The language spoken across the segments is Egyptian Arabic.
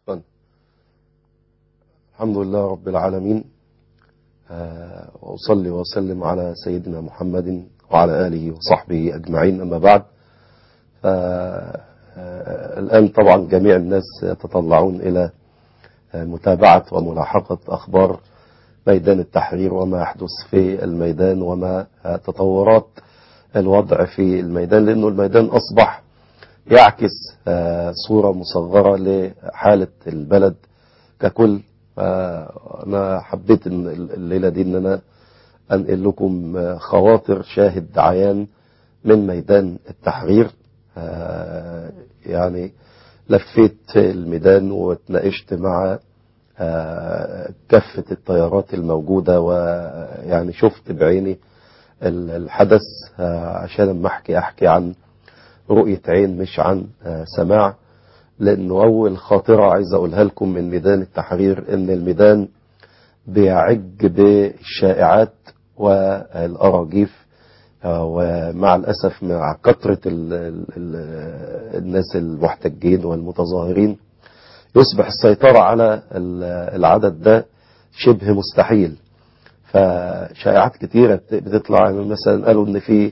شكرا الحمد لله رب العالمين آه، وأصلي وأسلم على سيدنا محمد وعلى آله وصحبه أجمعين أما بعد آه، آه، الآن طبعا جميع الناس يتطلعون إلى آه، متابعة وملاحقة أخبار ميدان التحرير وما يحدث في الميدان وما آه، تطورات الوضع في الميدان لأنه الميدان أصبح يعكس آه، صورة مصغرة لحالة البلد ككل آه، أنا حبيت إن الليلة دي إن أنا أنقل لكم آه، خواطر شاهد عيان من ميدان التحرير آه، يعني لفيت الميدان واتناقشت مع آه، كافة التيارات الموجودة ويعني شفت بعيني ال- الحدث آه، عشان اما احكي احكي عن رؤية عين مش عن آه، سماع لانه اول خاطرة عايز اقولها لكم من ميدان التحرير ان الميدان بيعج بالشائعات والاراجيف آه، ومع الاسف مع كثرة ال- ال- ال- الناس المحتجين والمتظاهرين يصبح السيطرة على ال- العدد ده شبه مستحيل فشائعات كتيرة بت- بتطلع يعني مثلا قالوا ان في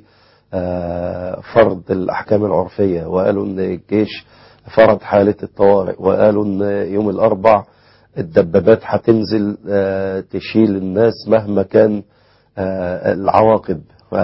آه، فرض الاحكام العرفية وقالوا ان الجيش فرض حالة الطوارئ وقالوا ان يوم الاربع الدبابات هتنزل آه، تشيل الناس مهما كان آه، العواقب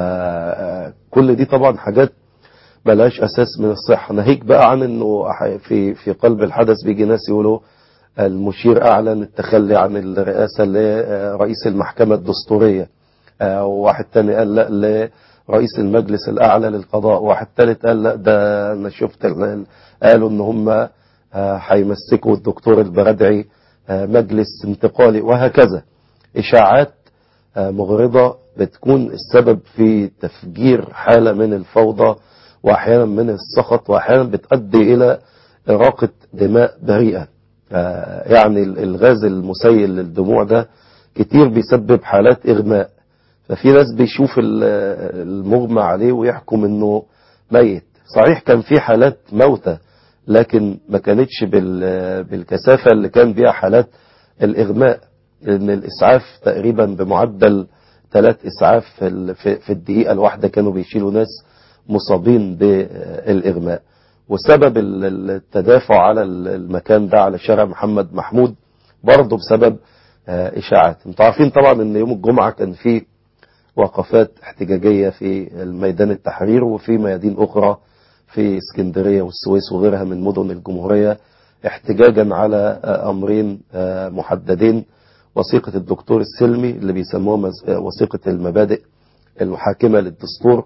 آه، كل دي طبعا حاجات ملهاش اساس من الصحه ناهيك بقى عن انه ح- في في قلب الحدث بيجي ناس يقولوا المشير اعلن التخلي عن الرئاسه لرئيس المحكمه الدستوريه آه، وواحد تاني قال لا لرئيس المجلس الاعلى للقضاء واحد تالت قال لا ده انا شفت ال- قالوا ان هم آه، هيمسكوا الدكتور البرادعي آه، مجلس انتقالي وهكذا اشاعات آه، مغرضة بتكون السبب في تفجير حالة من الفوضى وأحيانا من السخط وأحيانا بتؤدي إلى إراقة دماء بريئة آه، يعني ال- الغاز المسيل للدموع ده كتير بيسبب حالات إغماء ففي ناس بيشوف ال- المغمى عليه ويحكم إنه ميت صحيح كان في حالات موتى لكن ما كانتش بال- بالكثافة اللي كان بيها حالات الإغماء لأن الإسعاف تقريبا بمعدل ثلاث إسعاف في ال- في في الدقيقة الواحدة كانوا بيشيلوا ناس مصابين بالإغماء وسبب ال- ال- التدافع على ال- المكان ده على شارع محمد محمود برضه بسبب آه، إشاعات انتوا عارفين طبعا ان يوم الجمعة كان في وقفات احتجاجية في الميدان التحرير وفي ميادين أخرى في اسكندرية والسويس وغيرها من مدن الجمهورية احتجاجا على آه، أمرين آه، محددين وثيقة الدكتور السلمي اللي بيسموها مز- آه، وثيقة المبادئ المحاكمة للدستور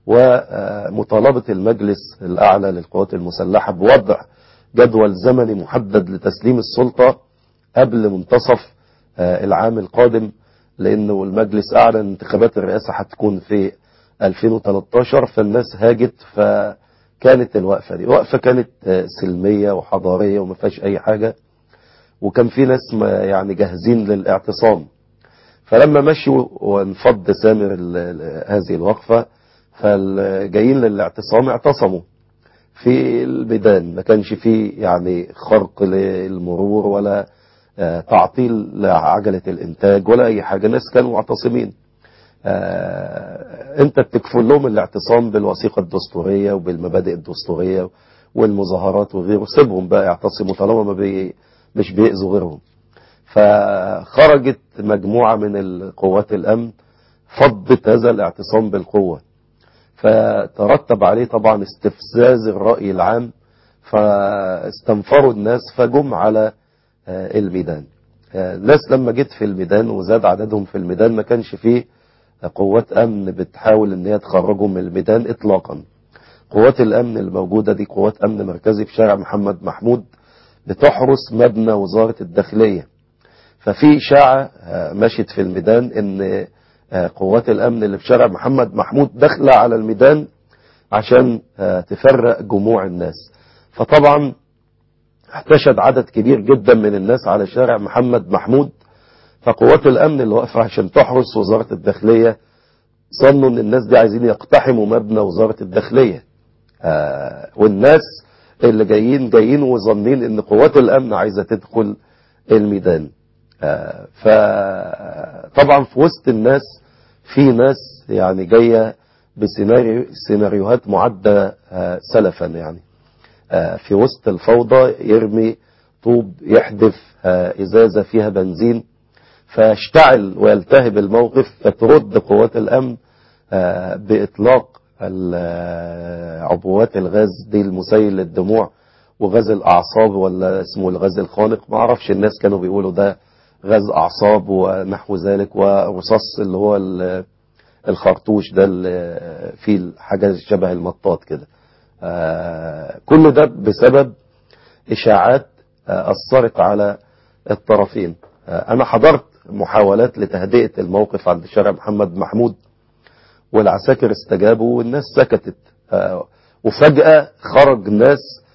ومطالبة المجلس الأعلى للقوات المسلحة بوضع جدول زمني محدد لتسليم السلطة قبل منتصف آه، العام القادم لأنه المجلس أعلن انتخابات الرئاسة هتكون في 2013 فالناس هاجت فكانت الوقفة دي وقفة كانت آه، سلمية وحضارية وما فيهاش أي حاجة وكان في ناس ما يعني جاهزين للاعتصام فلما مشوا وانفض سامر ال- ال- هذه الوقفة فالجايين للاعتصام اعتصموا في الميدان ما كانش فيه يعني خرق للمرور ولا آه، تعطيل لعجلة الإنتاج ولا أي حاجة الناس كانوا معتصمين آه، أنت بتكفل لهم الاعتصام بالوثيقة الدستورية وبالمبادئ الدستورية والمظاهرات وغيره سيبهم بقى يعتصموا طالما ما بي مش بيأذوا غيرهم فخرجت مجموعة من القوات الأمن فضت هذا الاعتصام بالقوة فترتب عليه طبعا استفزاز الرأي العام فاستنفروا الناس فجم على آه، الميدان آه، الناس لما جيت في الميدان وزاد عددهم في الميدان ما كانش فيه قوات أمن بتحاول ان هي تخرجهم من الميدان إطلاقا قوات الأمن الموجودة دي قوات أمن مركزي في شارع محمد محمود بتحرس مبنى وزارة الداخلية ففي إشاعة آه، مشت في الميدان ان آه، قوات الأمن اللي في شارع محمد محمود داخلة على الميدان عشان آه، تفرق جموع الناس فطبعا احتشد عدد كبير جدا من الناس على شارع محمد محمود فقوات الأمن اللي واقفة عشان تحرس وزارة الداخلية ظنوا ان الناس دي عايزين يقتحموا مبنى وزارة الداخلية آه والناس اللي جايين جايين وظنين ان قوات الامن عايزه تدخل الميدان آه، فطبعا في وسط الناس في ناس يعني جايه بسيناريو سيناريوهات معده آه، سلفا يعني آه، في وسط الفوضى يرمي طوب يحدف آه، ازازه فيها بنزين فيشتعل ويلتهب الموقف فترد قوات الامن آه، باطلاق ال- آه، عبوات الغاز دي المسيل للدموع وغاز الاعصاب ولا اسمه الغاز الخانق ما اعرفش الناس كانوا بيقولوا ده غاز اعصاب ونحو ذلك ورصاص اللي هو ال- الخرطوش ده اللي فيه حاجه شبه المطاط كده آه، كل ده بسبب اشاعات آه، اثرت على الطرفين آه، انا حضرت محاولات لتهدئه الموقف عند شارع محمد محمود والعساكر استجابوا والناس سكتت آه، وفجأة خرج ناس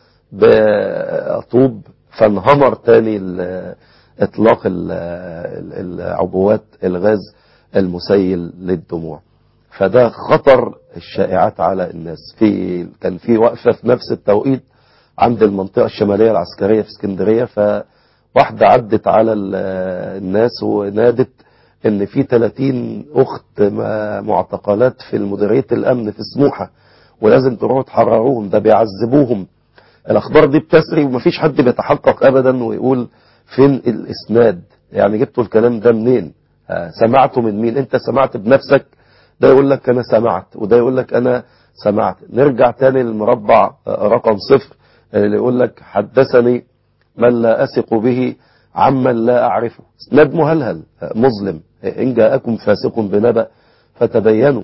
بطوب فانهمر تاني ال- اطلاق ال- ال- العبوات الغاز المسيل للدموع فده خطر الشائعات على الناس في كان في وقفة في نفس التوقيت عند المنطقة الشمالية العسكرية في اسكندرية فواحدة عدت على ال- الناس ونادت ان في 30 اخت م- معتقلات في مديرية الامن في سموحة ولازم تروحوا تحرروهم ده بيعذبوهم الاخبار دي بتسري ومفيش حد بيتحقق ابدا ويقول فين الاسناد يعني جبتوا الكلام ده منين آه، سمعته من مين انت سمعت بنفسك ده يقول لك انا سمعت وده يقول لك انا سمعت نرجع تاني للمربع آه، رقم صفر اللي يقول لك حدثني من لا أثق به عمن لا أعرفه اسناد مهلهل آه، مظلم آه، إن جاءكم فاسق بنبأ فتبينوا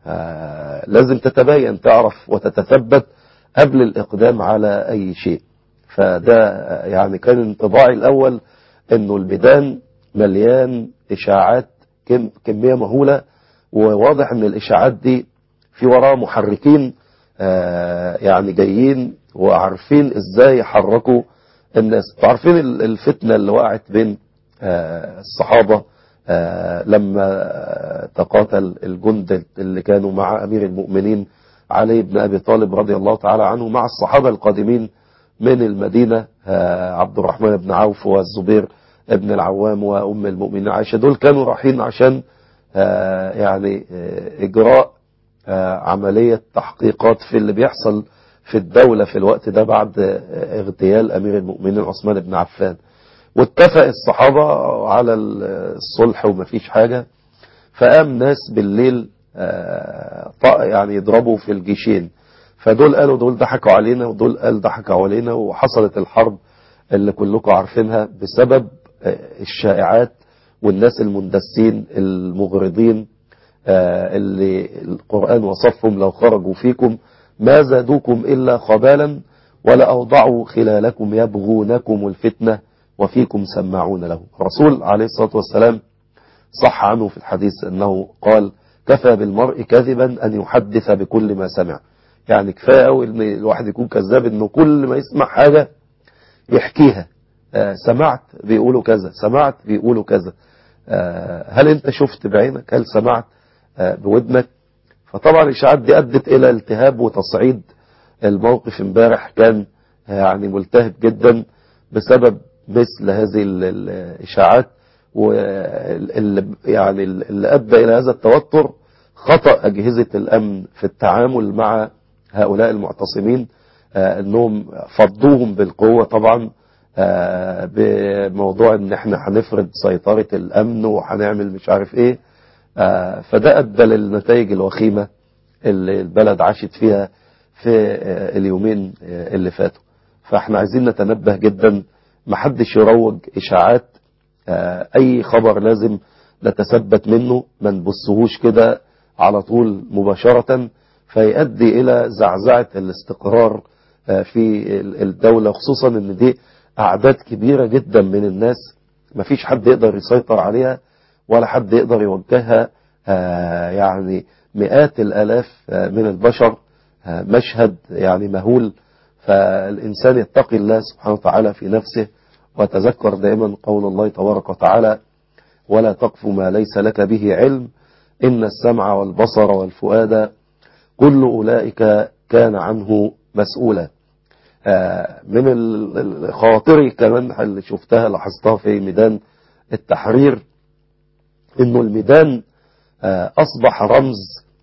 آه، لازم تتبين تعرف وتتثبت قبل الإقدام على أي شيء فده آه، يعني كان انطباعي الأول أنه الميدان مليان إشاعات كم كمية مهولة وواضح أن الإشاعات دي في وراها محركين آه، يعني جايين وعارفين ازاي يحركوا الناس انتوا عارفين ال- الفتنة اللي وقعت بين آه، الصحابة آه، لما آه، تقاتل الجند اللي كانوا مع أمير المؤمنين علي بن أبي طالب رضي الله تعالى عنه مع الصحابة القادمين من المدينة آه، عبد الرحمن بن عوف والزبير ابن العوام وأم المؤمنين عائشة دول كانوا رايحين عشان آه، يعني آه، إجراء آه، عملية تحقيقات في اللي بيحصل في الدولة في الوقت ده بعد آه، اغتيال أمير المؤمنين عثمان بن عفان واتفق الصحابة على الصلح ومفيش حاجة فقام ناس بالليل آه، طق- يعني يضربوا في الجيشين فدول قالوا دول ضحكوا علينا ودول قال ضحكوا علينا وحصلت الحرب اللي كلكم عارفينها بسبب آه، الشائعات والناس المندسين المغرضين آه، اللي القرآن وصفهم لو خرجوا فيكم ما زادوكم إلا خبالا ولا أوضعوا خلالكم يبغونكم الفتنة وفيكم سماعون له الرسول عليه الصلاة والسلام صح عنه في الحديث أنه قال كفى بالمرء كذبا أن يحدث بكل ما سمع يعني كفاية أوي أن الواحد يكون كذاب أنه كل ما يسمع حاجة يحكيها آه، سمعت بيقولوا كذا سمعت بيقولوا كذا آه، هل انت شفت بعينك هل سمعت آه، بودنك فطبعا الاشاعات دي ادت الى التهاب وتصعيد الموقف امبارح كان يعني ملتهب جدا بسبب مثل هذه ال- الاشاعات واللي يعني اللي ادى الى هذا التوتر خطأ اجهزة الامن في التعامل مع هؤلاء المعتصمين آه، انهم فضوهم بالقوة طبعا آه، بموضوع ان احنا هنفرض سيطرة الامن وهنعمل مش عارف ايه آه، فده ادى للنتائج الوخيمة اللي البلد عاشت فيها في آه، اليومين آه، اللي فاتوا فاحنا عايزين نتنبه جدا محدش يروج اشاعات آه، اي خبر لازم نتثبت منه ما نبصهوش كده على طول مباشرة فيؤدي الى زعزعة الاستقرار آه، في ال- الدولة خصوصا ان دي اعداد كبيرة جدا من الناس مفيش حد يقدر يسيطر عليها ولا حد يقدر يوجهها آه، يعني مئات الالاف آه، من البشر آه، مشهد يعني مهول فالإنسان يتقي الله سبحانه وتعالى في نفسه وتذكر دائما قول الله تبارك وتعالى ولا تقف ما ليس لك به علم إن السمع والبصر والفؤاد كل أولئك كان عنه مسؤولا آه، من ال- ال- خواطري كمان اللي شفتها لاحظتها في ميدان التحرير انه الميدان آه، اصبح رمز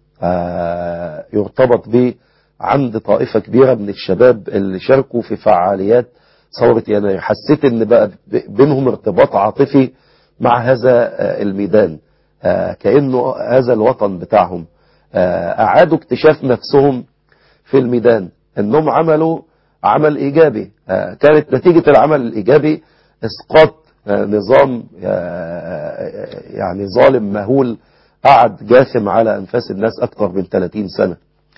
آه، يرتبط به عند طائفة كبيرة من الشباب اللي شاركوا في فعاليات ثورة يناير حسيت ان بقى ب- بينهم ارتباط عاطفي مع هذا آه، الميدان آه، كأنه هذا الوطن بتاعهم آه، أعادوا اكتشاف نفسهم في الميدان انهم عملوا عمل ايجابي آه، كانت نتيجة العمل الايجابي اسقاط آه، نظام آه، يعني ظالم مهول قعد جاثم على انفاس الناس اكثر من 30 سنة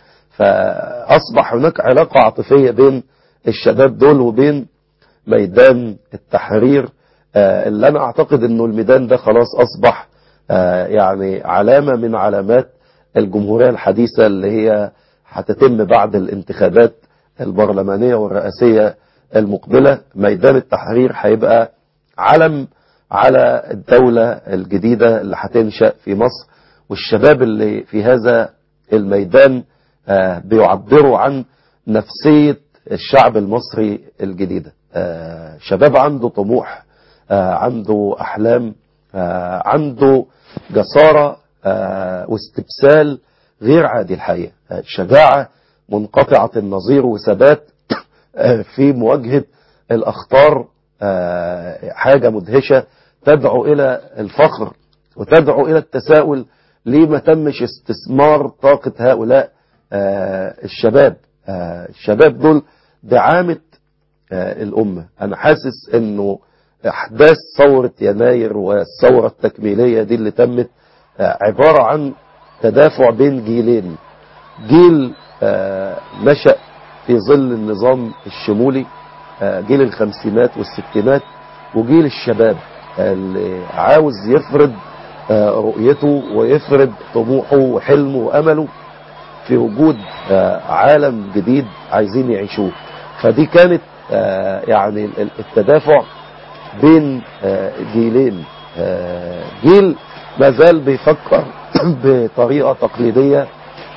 فاصبح هناك علاقة عاطفية بين الشباب دول وبين ميدان التحرير آه، اللي انا اعتقد انه الميدان ده خلاص اصبح آه، يعني علامة من علامات الجمهورية الحديثة اللي هي هتتم بعد الانتخابات البرلمانية والرئاسية المقبلة ميدان التحرير هيبقى علم على الدولة الجديدة اللي هتنشأ في مصر والشباب اللي في هذا الميدان آه، بيعبروا عن نفسية الشعب المصري الجديدة آه، شباب عنده طموح آه، عنده أحلام آه، عنده جسارة آه، واستبسال غير عادي الحقيقة آه، شجاعة منقطعة النظير وثبات آه، في مواجهة الأخطار آه، حاجة مدهشة تدعو إلى الفخر وتدعو إلى التساؤل ليه ما تمش استثمار طاقة هؤلاء آه، الشباب آه، الشباب دول دعامة آه، الأمة أنا حاسس أنه أحداث ثورة يناير والثورة التكميلية دي اللي تمت آه، عبارة عن تدافع بين جيلين جيل آه، نشأ في ظل النظام الشمولي آه، جيل الخمسينات والستينات وجيل الشباب اللي عاوز يفرض آه، رؤيته ويفرض طموحه وحلمه وأمله في وجود آه، عالم جديد عايزين يعيشوه فدي كانت آه، يعني ال- التدافع بين آه، جيلين آه، جيل ما زال بيفكر بطريقة تقليدية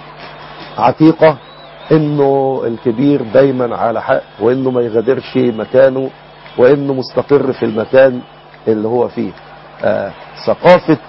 عتيقة انه الكبير دايما على حق وانه ما يغادرش مكانه وانه مستقر في المكان اللي هو فيه آه ثقافة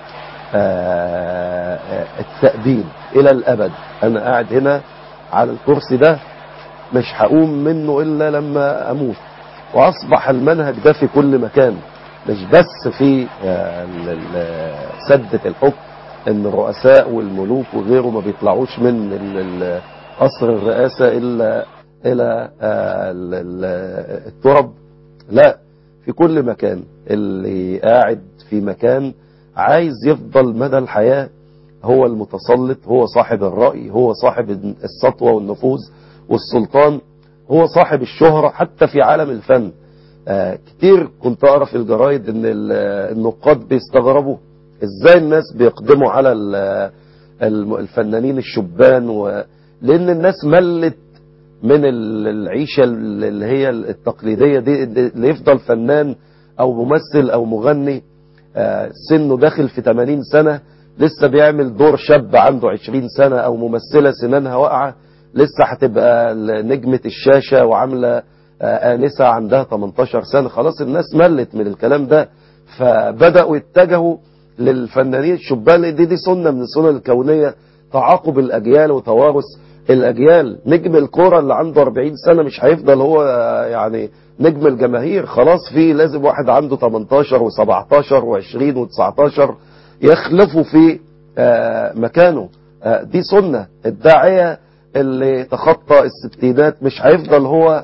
آه آه، التأبيد الى الابد انا قاعد هنا على الكرسي ده مش هقوم منه الا لما اموت واصبح المنهج ده في كل مكان مش بس في آه، ال- ال- سدة الحكم ان الرؤساء والملوك وغيره ما بيطلعوش من ال- ال- قصر الرئاسة الا الى آه، ال- ال- الترب لا في كل مكان اللي قاعد في مكان عايز يفضل مدى الحياة هو المتسلط هو صاحب الرأي هو صاحب السطوة والنفوذ والسلطان هو صاحب الشهرة حتى في عالم الفن آه، كتير كنت أقرأ في الجرايد إن ال- النقاد بيستغربوا إزاي الناس بيقدموا على ال- الم- الفنانين الشبان و... لأن الناس ملت من ال- العيشة اللي هي التقليدية دي اللي يفضل فنان أو ممثل أو مغني آه، سنه داخل في 80 سنة لسه بيعمل دور شاب عنده 20 سنة أو ممثلة سنانها واقعة لسه هتبقى نجمة الشاشة وعاملة آه، آنسة عندها 18 سنة خلاص الناس ملت من الكلام ده فبدأوا يتجهوا للفنانين الشبان دي دي سنة من السنن الكونية تعاقب الأجيال وتوارث الأجيال نجم الكرة اللي عنده 40 سنة مش هيفضل هو آه، يعني نجم الجماهير خلاص في لازم واحد عنده 18 و17 و20 و19 يخلفوا في آه، مكانه آه، دي سنة الداعية اللي تخطى الستينات مش هيفضل هو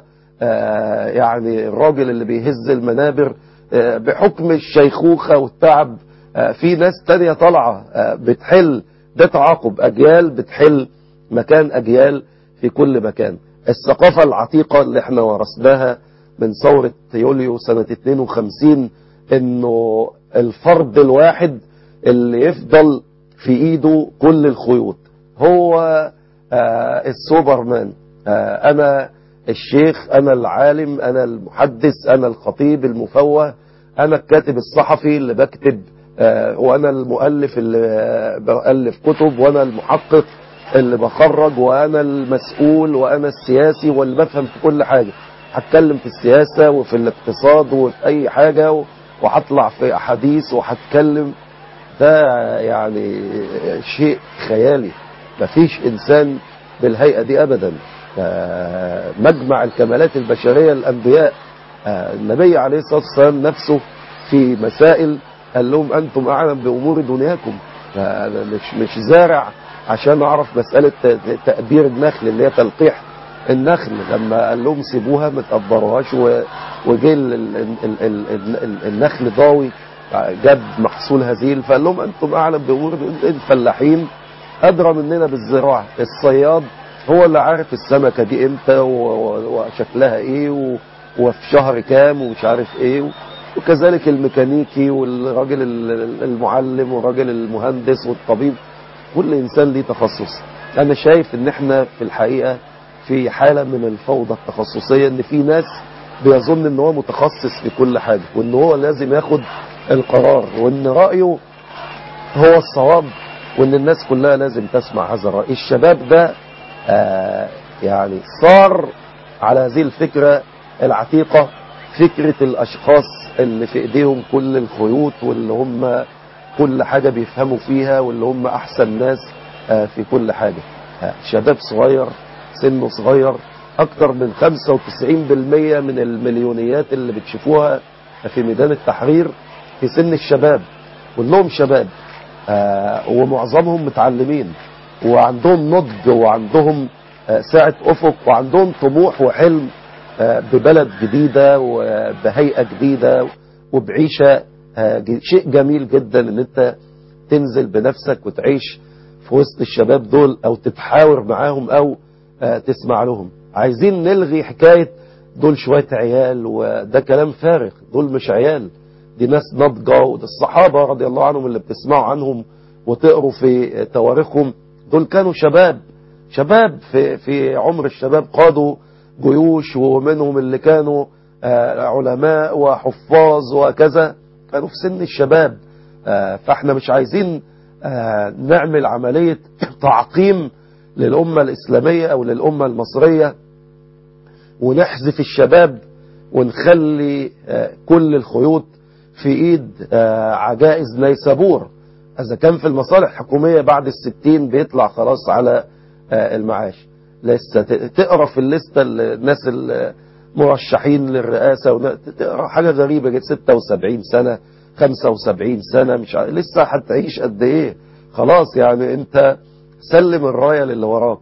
آه، يعني الراجل اللي بيهز المنابر آه، بحكم الشيخوخة والتعب آه، في ناس تانية طالعة آه، بتحل ده تعاقب أجيال بتحل مكان أجيال في كل مكان الثقافة العتيقة اللي احنا ورثناها من ثورة يوليو سنة 52 انه الفرد الواحد اللي يفضل في ايده كل الخيوط هو آه السوبرمان آه انا الشيخ انا العالم انا المحدث انا الخطيب المفوه انا الكاتب الصحفي اللي بكتب آه وانا المؤلف اللي آه بألف كتب وانا المحقق اللي بخرج وانا المسؤول وانا السياسي واللي بفهم في كل حاجة هتكلم في السياسة وفي الاقتصاد وفي أي حاجة و- وهطلع في أحاديث وهتكلم ده يعني شيء خيالي مفيش إنسان بالهيئة دي أبدا آه، مجمع الكمالات البشرية الأنبياء آه، النبي عليه الصلاة والسلام نفسه في مسائل قال لهم أنتم أعلم بأمور دنياكم أنا مش مش زارع عشان أعرف مسألة ت- تأبير النخل اللي هي تلقيح النخل لما قال لهم سيبوها ما تقبروهاش و- وجه ال- ال- ال- ال- ال- ال- النخل ضاوي جاب محصول هزيل فقال لهم أنتم أعلم بأمور الفلاحين أدرى مننا بالزراعة الصياد هو اللي عارف السمكة دي امتى و- و- وشكلها ايه و- وفي شهر كام ومش عارف ايه و- وكذلك الميكانيكي والراجل ال- ال- المعلم والراجل المهندس والطبيب كل انسان ليه تخصص انا شايف ان احنا في الحقيقة في حالة من الفوضى التخصصية ان في ناس بيظن ان هو متخصص في كل حاجة وان هو لازم ياخد القرار وان رأيه هو الصواب وان الناس كلها لازم تسمع هذا الرأي الشباب ده آه يعني صار على هذه الفكرة العتيقة فكرة الأشخاص اللي في إيديهم كل الخيوط واللي هم كل حاجة بيفهموا فيها واللي هم أحسن ناس آه في كل حاجة آه شباب صغير سنه صغير أكتر من 95% من المليونيات اللي بتشوفوها في ميدان التحرير في سن الشباب كلهم شباب آه ومعظمهم متعلمين وعندهم نضج وعندهم آه سعة أفق وعندهم طموح وحلم آه ببلد جديدة وبهيئة جديدة وبعيشة آه ج- شيء جميل جدا ان انت تنزل بنفسك وتعيش في وسط الشباب دول او تتحاور معاهم او آه تسمع لهم عايزين نلغي حكاية دول شوية عيال وده كلام فارغ دول مش عيال دي ناس ناضجة وده الصحابة رضي الله عنهم اللي بتسمعوا عنهم وتقروا في تواريخهم دول كانوا شباب شباب في في عمر الشباب قادوا جيوش ومنهم اللي كانوا آه، علماء وحفاظ وكذا كانوا في سن الشباب آه، فاحنا مش عايزين آه، نعمل عملية تعقيم للأمة الإسلامية أو للأمة المصرية ونحذف الشباب ونخلي آه، كل الخيوط في ايد آه، عجائز نيسابور اذا كان في المصالح الحكومية بعد الستين بيطلع خلاص على آه، المعاش لسه ت- تقرا في الليسته ال- الناس المرشحين للرئاسة ون- تقرا حاجة غريبة جدا 76 سنة 75 سنة مش عارف لسه هتعيش قد ايه خلاص يعني انت سلم الراية للي وراك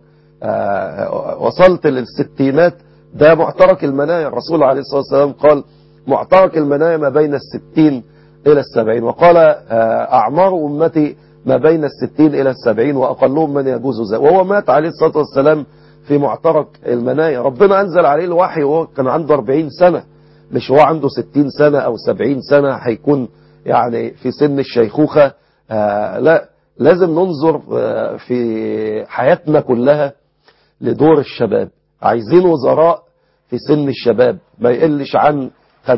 آه، وصلت للستينات ده معترك المنايا الرسول عليه الصلاة والسلام قال معترك المنايا ما بين الستين إلى السبعين وقال آه، أعمار أمتي ما بين الستين إلى السبعين وأقلهم من يجوز ذلك وهو مات عليه الصلاة والسلام في معترك المنايا ربنا أنزل عليه الوحي وهو كان عنده 40 سنة مش هو عنده 60 سنة أو 70 سنة هيكون يعني في سن الشيخوخة آه لا لازم ننظر آه في حياتنا كلها لدور الشباب عايزين وزراء في سن الشباب ما يقلش عن 50%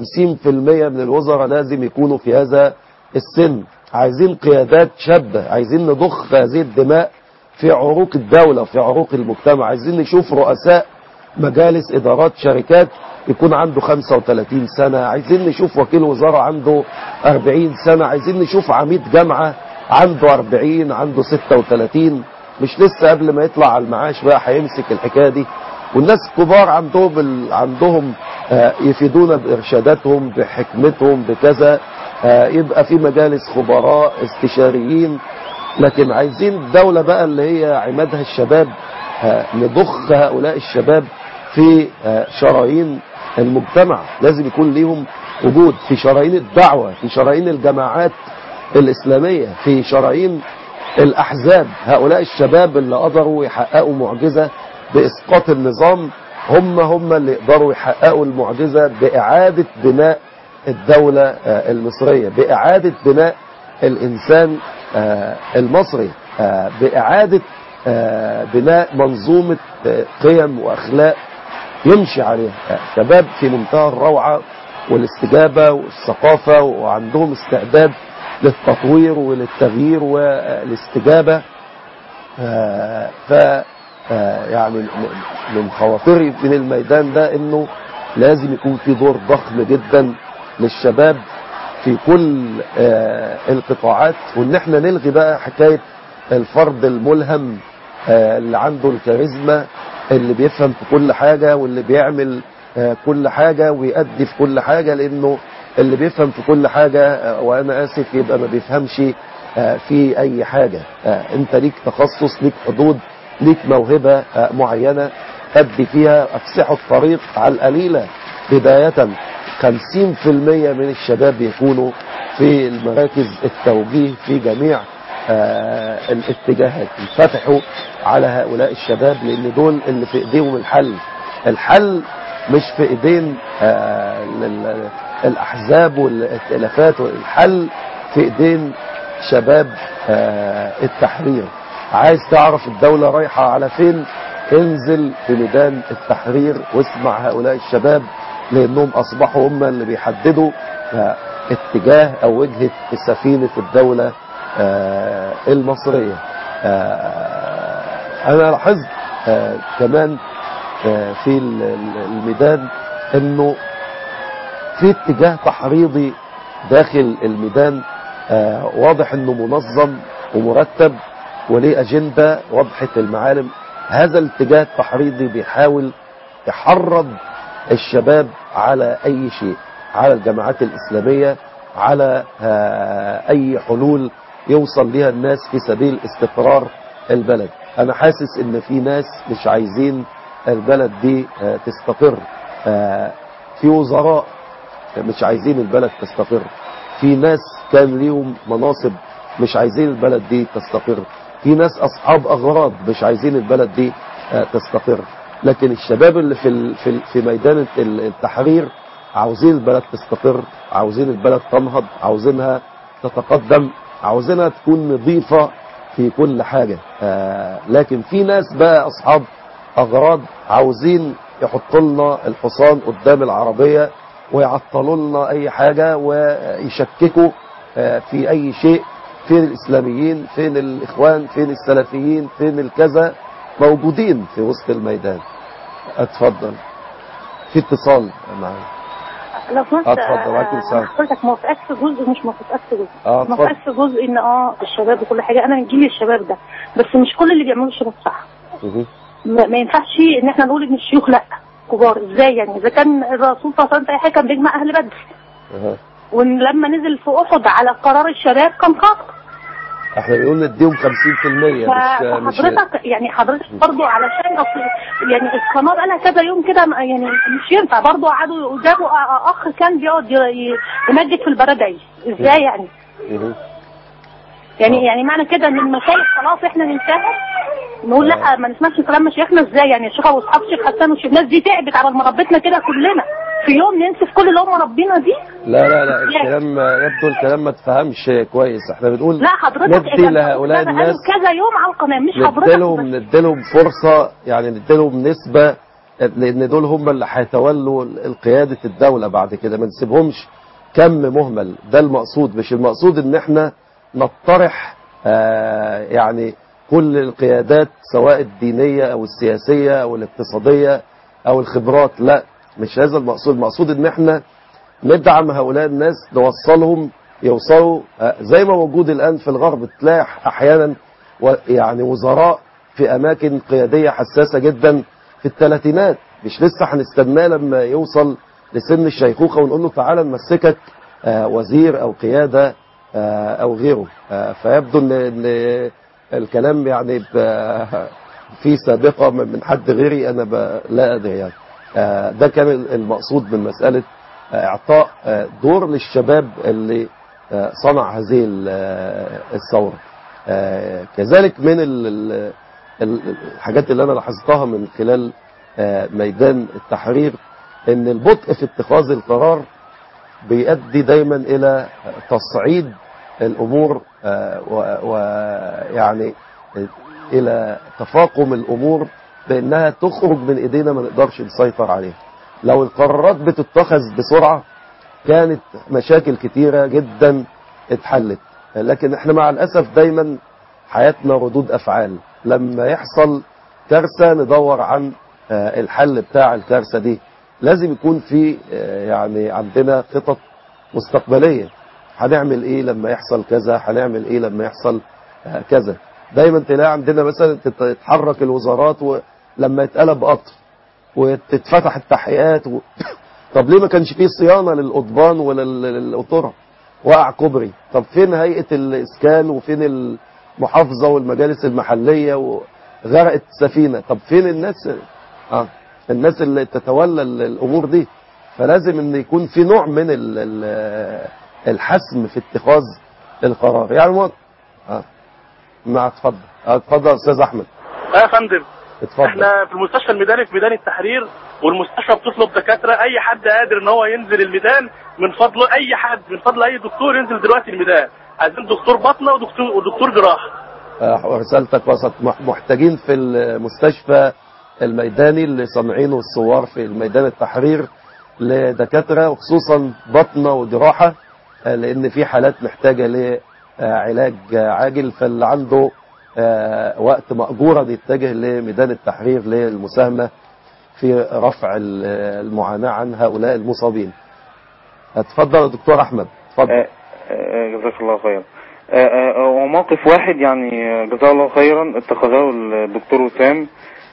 من الوزراء لازم يكونوا في هذا السن عايزين قيادات شابة عايزين نضخ هذه الدماء في عروق الدولة وفي عروق المجتمع عايزين نشوف رؤساء مجالس إدارات شركات يكون عنده 35 سنة عايزين نشوف وكيل وزارة عنده 40 سنة عايزين نشوف عميد جامعة عنده 40 عنده 36 مش لسه قبل ما يطلع على المعاش بقى هيمسك الحكاية دي والناس الكبار عندهم ال... عندهم آه، يفيدونا بإرشاداتهم بحكمتهم بكذا آه، يبقى في مجالس خبراء استشاريين لكن عايزين الدولة بقى اللي هي عمادها الشباب آه، نضخ هؤلاء الشباب في آه، شرايين المجتمع لازم يكون ليهم وجود في شرايين الدعوة في شرايين الجماعات الإسلامية في شرايين الأحزاب هؤلاء الشباب اللي قدروا يحققوا معجزة بإسقاط النظام هم هم اللي يقدروا يحققوا المعجزة بإعادة بناء الدولة آه، المصرية بإعادة بناء الإنسان آه، المصري آه، بإعادة آه، بناء منظومة آه، قيم وأخلاق يمشي عليها آه، شباب في منتهى الروعة والاستجابة والثقافة وعندهم استعداد للتطوير وللتغيير والاستجابة آه، ف آه، يعني م- من خواطري من الميدان ده انه لازم يكون في دور ضخم جدا للشباب في كل آه، القطاعات وان احنا نلغي بقى حكايه الفرد الملهم آه، اللي عنده الكاريزما اللي بيفهم في كل حاجه واللي بيعمل آه، كل حاجه ويأدي في كل حاجه لانه اللي بيفهم في كل حاجه آه، وانا اسف يبقى ما بيفهمش آه، في اي حاجه آه، انت ليك تخصص ليك حدود ليك موهبه آه، معينه أدي فيها أفسحوا الطريق على القليلة بداية 50% من الشباب يكونوا في المراكز التوجيه في جميع آه، الاتجاهات ينفتحوا على هؤلاء الشباب لأن دول اللي في إيديهم الحل الحل مش في إيدين آه، ال- ال- الأحزاب والائتلافات الحل في إيدين شباب آه، التحرير عايز تعرف الدولة رايحة على فين انزل في ميدان التحرير واسمع هؤلاء الشباب لانهم اصبحوا هم اللي بيحددوا آه، اتجاه او وجهة سفينة الدولة آه، المصرية آه، انا لاحظت آه، كمان آه، في ال- ال- الميدان انه في اتجاه تحريضي داخل الميدان آه، واضح انه منظم ومرتب وليه اجنده واضحه المعالم هذا الاتجاه التحريضي بيحاول يحرض الشباب على اي شيء على الجماعات الاسلاميه على آه، اي حلول يوصل لها الناس في سبيل استقرار البلد انا حاسس ان في ناس مش عايزين البلد دي آه، تستقر آه، في وزراء مش عايزين البلد تستقر في ناس كان ليهم مناصب مش عايزين البلد دي تستقر في ناس اصحاب اغراض مش عايزين البلد دي آه، تستقر لكن الشباب اللي في ال- في ال- في ميدان ال- التحرير عاوزين البلد تستقر عاوزين البلد تنهض عاوزينها تتقدم عاوزينها تكون نظيفة في كل حاجة آه، لكن في ناس بقى اصحاب اغراض عاوزين يحطوا لنا الحصان قدام العربية ويعطلوا لنا اي حاجة ويشككوا آه، في اي شيء فين الاسلاميين فين الاخوان فين السلفيين فين الكذا موجودين في وسط الميدان اتفضل في اتصال معايا لو سمحت اتفضل، معاك آه، لسان. حضرتك موافقك في جزء ومش موافقك في جزء اه اتفضل موافقك في جزء ان اه الشباب وكل حاجه انا من جيل الشباب ده بس مش كل اللي بيعملوه الشباب صح مهم. ما ما ينفعش ان احنا نقول ان الشيوخ لا كبار ازاي يعني اذا كان الرسول صلى الله عليه وسلم في اي حاجه كان بيجمع اهل بدر أها. ولما نزل في احد على قرار الشباب كان خاطئ احنا بنقول نديهم 50% مش مش فحضرتك يعني حضرتك برضو علشان أصل يعني القناه بقى لها كذا يوم كده ما- يعني مش ينفع برضو قعدوا جابوا أ- اخ كان بيقعد ي- ي- يمجد في البرادعي ازاي يعني مهم. يعني آه. يعني معنى كده ان المشايخ خلاص احنا ننساها نقول لا ما نسمعش كلام مشايخنا ازاي يعني الشيخ ابو اسحاق الشيخ حسان والشيخ الناس دي تعبت على ما ربتنا كده كلنا في يوم ننسف كل اللي هم ربينا دي لا لا لا الكلام يبدو الكلام ما تفهمش كويس احنا بنقول لا حضرتك ندي لهؤلاء ده بقاله الناس كذا يوم على القناه مش حضرتك نديلهم بس. نديلهم فرصة يعني نديلهم نسبة لأن دول هم اللي هيتولوا قيادة الدولة بعد كده ما نسيبهمش كم مهمل ده المقصود مش المقصود ان احنا نطرح آه يعني كل القيادات سواء الدينية او السياسية او الاقتصادية او الخبرات لا مش هذا المقصود المقصود ان احنا ندعم هؤلاء الناس نوصلهم يوصلوا آه، زي ما موجود الآن في الغرب تلاقي أحيانا و- يعني وزراء في أماكن قيادية حساسة جدا في الثلاثينات مش لسه هنستناه لما يوصل لسن الشيخوخة ونقول له تعالى نمسكك آه، وزير أو قيادة آه، أو غيره آه، فيبدو إن إن الكلام يعني ب- في سابقة من من حد غيري أنا ب- لا أدري يعني آه، ده كان المقصود من مسألة اعطاء آه، دور للشباب اللي آه، صنع هذه ال- آه، الثوره آه، كذلك من ال- ال- ال- الحاجات اللي انا لاحظتها من خلال آه، ميدان التحرير ان البطء في اتخاذ القرار بيؤدي دايما الى تصعيد الامور ويعني الى تفاقم الامور بانها تخرج من ايدينا ما نقدرش نسيطر عليها لو القرارات بتتخذ بسرعة كانت مشاكل كتيرة جدا اتحلت لكن احنا مع الأسف دايما حياتنا ردود أفعال لما يحصل كارثة ندور عن آه، الحل بتاع الكارثة دي لازم يكون في آه، يعني عندنا خطط مستقبليه هنعمل ايه لما يحصل كذا هنعمل ايه لما يحصل آه، كذا دايما تلاقي عندنا مثلا تت- تتحرك الوزارات ولما يتقلب قطر وتتفتح التحقيقات و... طب ليه ما كانش فيه صيانه للقضبان ولا لل- للقطره وقع كوبري طب فين هيئه الاسكان وفين المحافظه والمجالس المحليه وغرقت سفينه طب فين الناس اه الناس اللي تتولى ال- الامور دي فلازم ان يكون في نوع من ال- ال- الحسم في اتخاذ القرار يعني مو... اه ما اتفضل آه، اتفضل يا استاذ احمد اه يا فندم اتفضل احنا في المستشفى الميداني في ميدان التحرير والمستشفى بتطلب دكاتره اي حد قادر ان هو ينزل الميدان من فضله اي حد من فضل اي دكتور ينزل دلوقتي الميدان عايزين دكتور باطنه ودكتور ودكتور جراحه آه، رسالتك وسط مح- محتاجين في المستشفى الميداني اللي صانعينه الثوار في الميدان التحرير لدكاترة وخصوصا بطنة وجراحة آه، لأن في حالات محتاجة لعلاج عاجل فاللي عنده آه، وقت مأجورا يتجه لميدان التحرير للمساهمة في رفع ال- المعاناة عن هؤلاء المصابين اتفضل يا دكتور أحمد اتفضل آه، آه، جزاك الله خيرا آه، آه، وموقف واحد يعني آه، جزاه الله خيرا اتخذه الدكتور وسام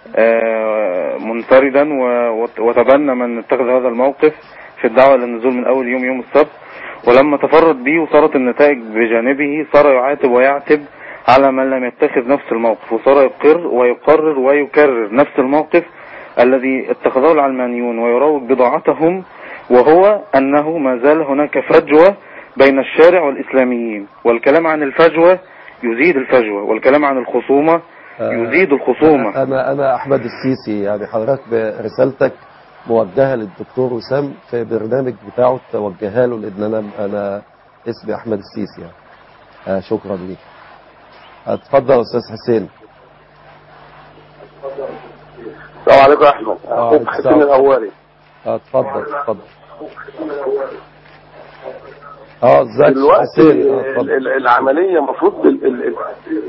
آه، منفردا و- وت- وتبنى من اتخذ هذا الموقف في الدعوة للنزول من أول يوم يوم السبت ولما تفرد به وصارت النتائج بجانبه صار يعاتب ويعتب على من لم يتخذ نفس الموقف وصار يقر ويقرر ويكرر نفس الموقف الذي اتخذه العلمانيون ويروج بضاعتهم وهو أنه ما زال هناك فجوة بين الشارع والإسلاميين والكلام عن الفجوة يزيد الفجوة والكلام عن الخصومة يزيد الخصومة أنا أنا أحمد السيسي يعني حضرتك برسالتك موجهة للدكتور وسام في برنامج بتاعه توجهها له لأن أنا أنا اسمي أحمد السيسي يعني آه شكرا ليك اتفضل يا أستاذ حسين السلام عليكم يا احمد آه، اخوك السلام. حسين الاولي آه اتفضل اتفضل اه ازيك يا دلوقتي حسين آه ال- اتفضل ال- العمليه المفروض ال- ال- ال-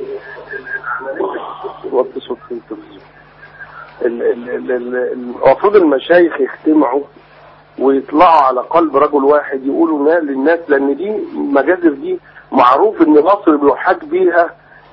وطي صوت التلفزيون. ال- ال- ال- ال- المفروض المشايخ يجتمعوا ويطلعوا على قلب رجل واحد يقولوا نا- للناس لان دي المجازر دي معروف ان مصر بيحاج بيها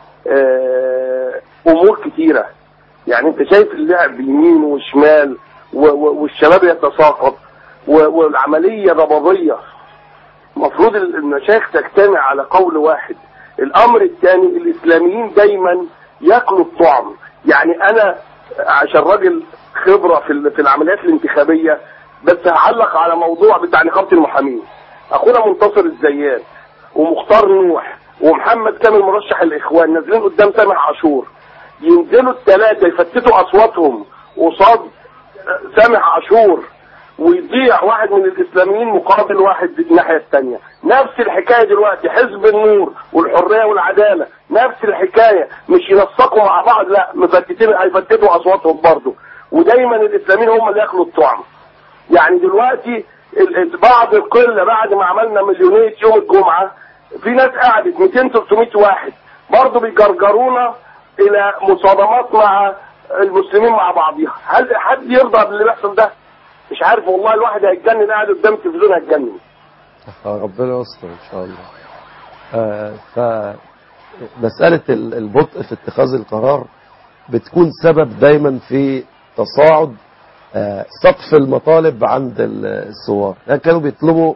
آه، امور كتيره يعني انت شايف اللعب يمين وشمال و- و- والشباب يتساقط و- والعمليه ضبابيه المفروض المشايخ تجتمع على قول واحد الامر الثاني الاسلاميين دايما ياكلوا الطعم يعني انا عشان راجل خبره في ال- في العمليات الانتخابيه بس هعلق على موضوع بتاع نقابه المحامين اخونا منتصر الزيات ومختار نوح ومحمد كامل مرشح الاخوان نازلين قدام سامح عاشور ينزلوا الثلاثه يفتتوا اصواتهم قصاد سامح عاشور ويضيع واحد من الاسلاميين مقابل واحد الناحيه الثانيه نفس الحكايه دلوقتي حزب النور والحريه والعداله نفس الحكايه مش ينسقوا مع بعض لا مفتتين هيفتتوا اصواتهم برضه ودايما الاسلاميين هم اللي ياكلوا الطعم يعني دلوقتي ال- ال- بعض القله بعد ما عملنا مليونيه يوم الجمعه في ناس قعدت 200 300 واحد برضه بيجرجرونا الى مصادمات مع المسلمين مع بعضها هل حد يرضى باللي بيحصل ده مش عارف والله الواحد هيتجنن قاعد قدام التلفزيون هيتجنن آه، ربنا يستر ان شاء الله آه فمسألة ال- البطء في اتخاذ القرار بتكون سبب دايما في تصاعد آه سقف المطالب عند ال- الثوار يعني كانوا بيطلبوا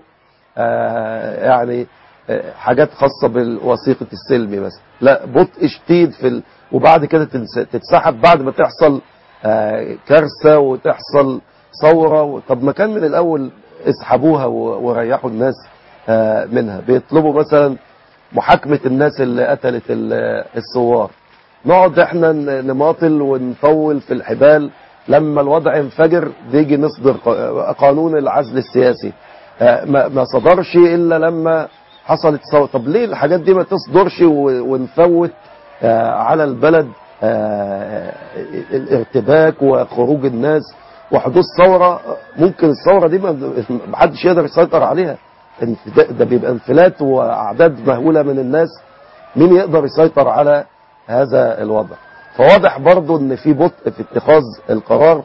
آه يعني آه حاجات خاصة بالوثيقة السلمي مثلا لا بطء شديد في ال... وبعد كده تنس- تتسحب بعد ما تحصل آه كارثة وتحصل ثورة و... طب ما كان من الأول اسحبوها و... وريحوا الناس آه منها بيطلبوا مثلا محاكمة الناس اللي قتلت ال- الثوار نقعد احنا ن- نماطل ونطول في الحبال لما الوضع ينفجر بيجي نصدر ق- قانون العزل السياسي آه، ما ما صدرش الا لما حصلت ثوره طب ليه الحاجات دي ما تصدرش و- ونفوت آه، على البلد آه، الارتباك وخروج الناس وحدوث ثوره ممكن الثوره دي ما ما حدش يقدر يسيطر عليها انفدا- ده بيبقى انفلات واعداد مهوله من الناس مين يقدر يسيطر على هذا الوضع فواضح برضو ان في بطء في اتخاذ القرار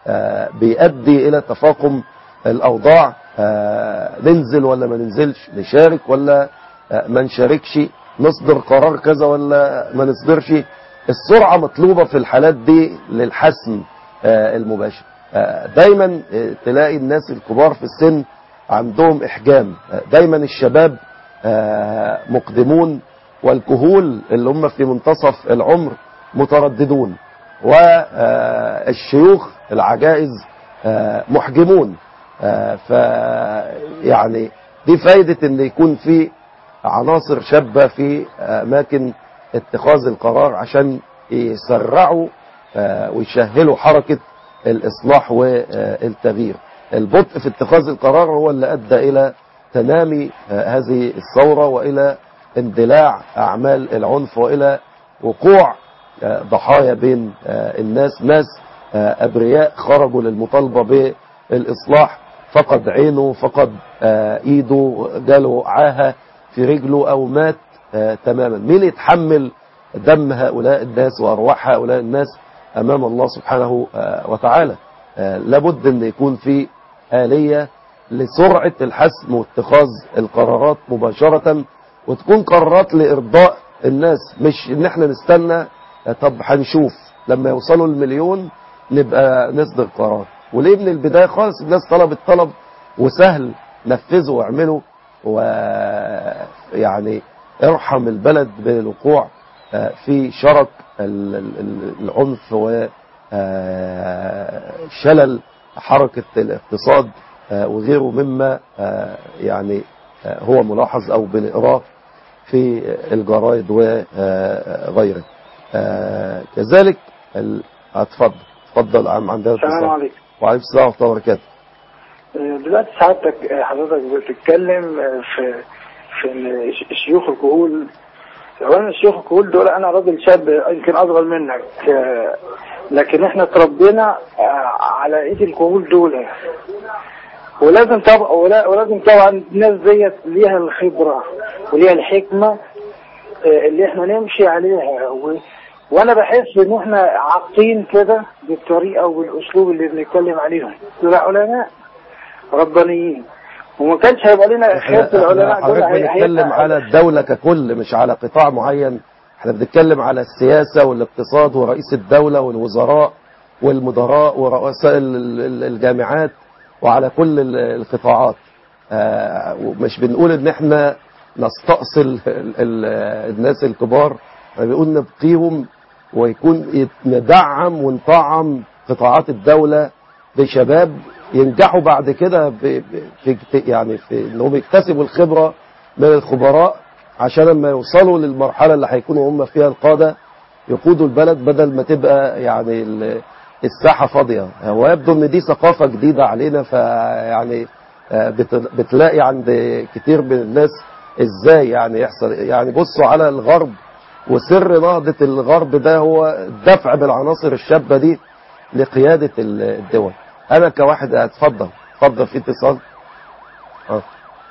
آه، بيؤدي إلى تفاقم الأوضاع آه، ننزل ولا ما ننزلش نشارك ولا آه، ما نشاركش نصدر قرار كذا ولا ما نصدرش السرعة مطلوبة في الحالات دي للحسم آه، المباشر آه، دايما آه، تلاقي الناس الكبار في السن عندهم إحجام آه، دايما الشباب آه، مقدمون والكهول اللي هم في منتصف العمر مترددون والشيوخ العجائز آه، محجمون آه، ف يعني دي فايدة ان يكون في عناصر شابة في اماكن اتخاذ القرار عشان يسرعوا آه، ويسهلوا حركة الاصلاح والتغيير البطء في اتخاذ القرار هو اللي ادى الى تنامي آه، هذه الثورة والى اندلاع اعمال العنف والى وقوع آه، ضحايا بين آه، الناس ناس آه، ابرياء خرجوا للمطالبة بالاصلاح فقد عينه فقد آه، ايده جاله عاهة في رجله او مات آه، تماما مين يتحمل دم هؤلاء الناس وارواح هؤلاء الناس امام الله سبحانه آه، وتعالى آه، لابد ان يكون في آلية لسرعة الحسم واتخاذ القرارات مباشرة وتكون قرارات لإرضاء الناس مش ان احنا نستنى آه، طب هنشوف لما يوصلوا المليون نبقى نصدر قرار وليه من البداية خالص الناس طلبت طلب وسهل نفذوا واعملوا ويعني ارحم البلد بالوقوع آه، في شرك ال- ال- ال- العنف وشلل حركة الاقتصاد آه، وغيره مما آه، يعني آه، هو ملاحظ أو بنقراه في الجرائد وغيره آه، كذلك ال- اتفضل اتفضل عم عندنا السلام اتصال. عليكم وعليكم السلام ورحمة الله وبركاته دلوقتي سعادتك حضرتك بتتكلم في في إن ش- شيوخ الكهول اولا شيوخ الكهول دول انا راجل شاب يمكن اصغر منك آه، لكن احنا اتربينا آه، على ايد الكهول دول ولازم طبعا ولا- ولازم طبعا الناس ديت ليها الخبره وليها الحكمه آه، اللي احنا نمشي عليها و... وانا بحس ان احنا عاقين كده بالطريقه والاسلوب اللي بنتكلم عليهم دول علماء ربانيين وما كانش هيبقى لنا خير في احنا العلماء دول حضرتك هي- بنتكلم هيبقى- على الدولة ككل مش على قطاع معين احنا بنتكلم على السياسة والاقتصاد ورئيس الدولة والوزراء والمدراء ورؤساء ال- ال- الجامعات وعلى كل ال- القطاعات آه، ومش بنقول ان احنا نستأصل ال- ال- الناس الكبار احنا بنقول نبقيهم ويكون يت- ندعم ونطعم قطاعات الدولة بشباب ينجحوا بعد كده ب- ب- في اجت- يعني في انهم يكتسبوا الخبرة من الخبراء عشان لما يوصلوا للمرحلة اللي هيكونوا هم فيها القادة يقودوا البلد بدل ما تبقى يعني ال- الساحة فاضية ويبدو ان دي ثقافة جديدة علينا فيعني آه، بت- بتلاقي عند كتير من الناس ازاي يعني يحصل يعني بصوا على الغرب وسر نهضة الغرب ده هو الدفع بالعناصر الشابة دي لقيادة ال- الدول انا كواحد اتفضل اتفضل في اتصال اه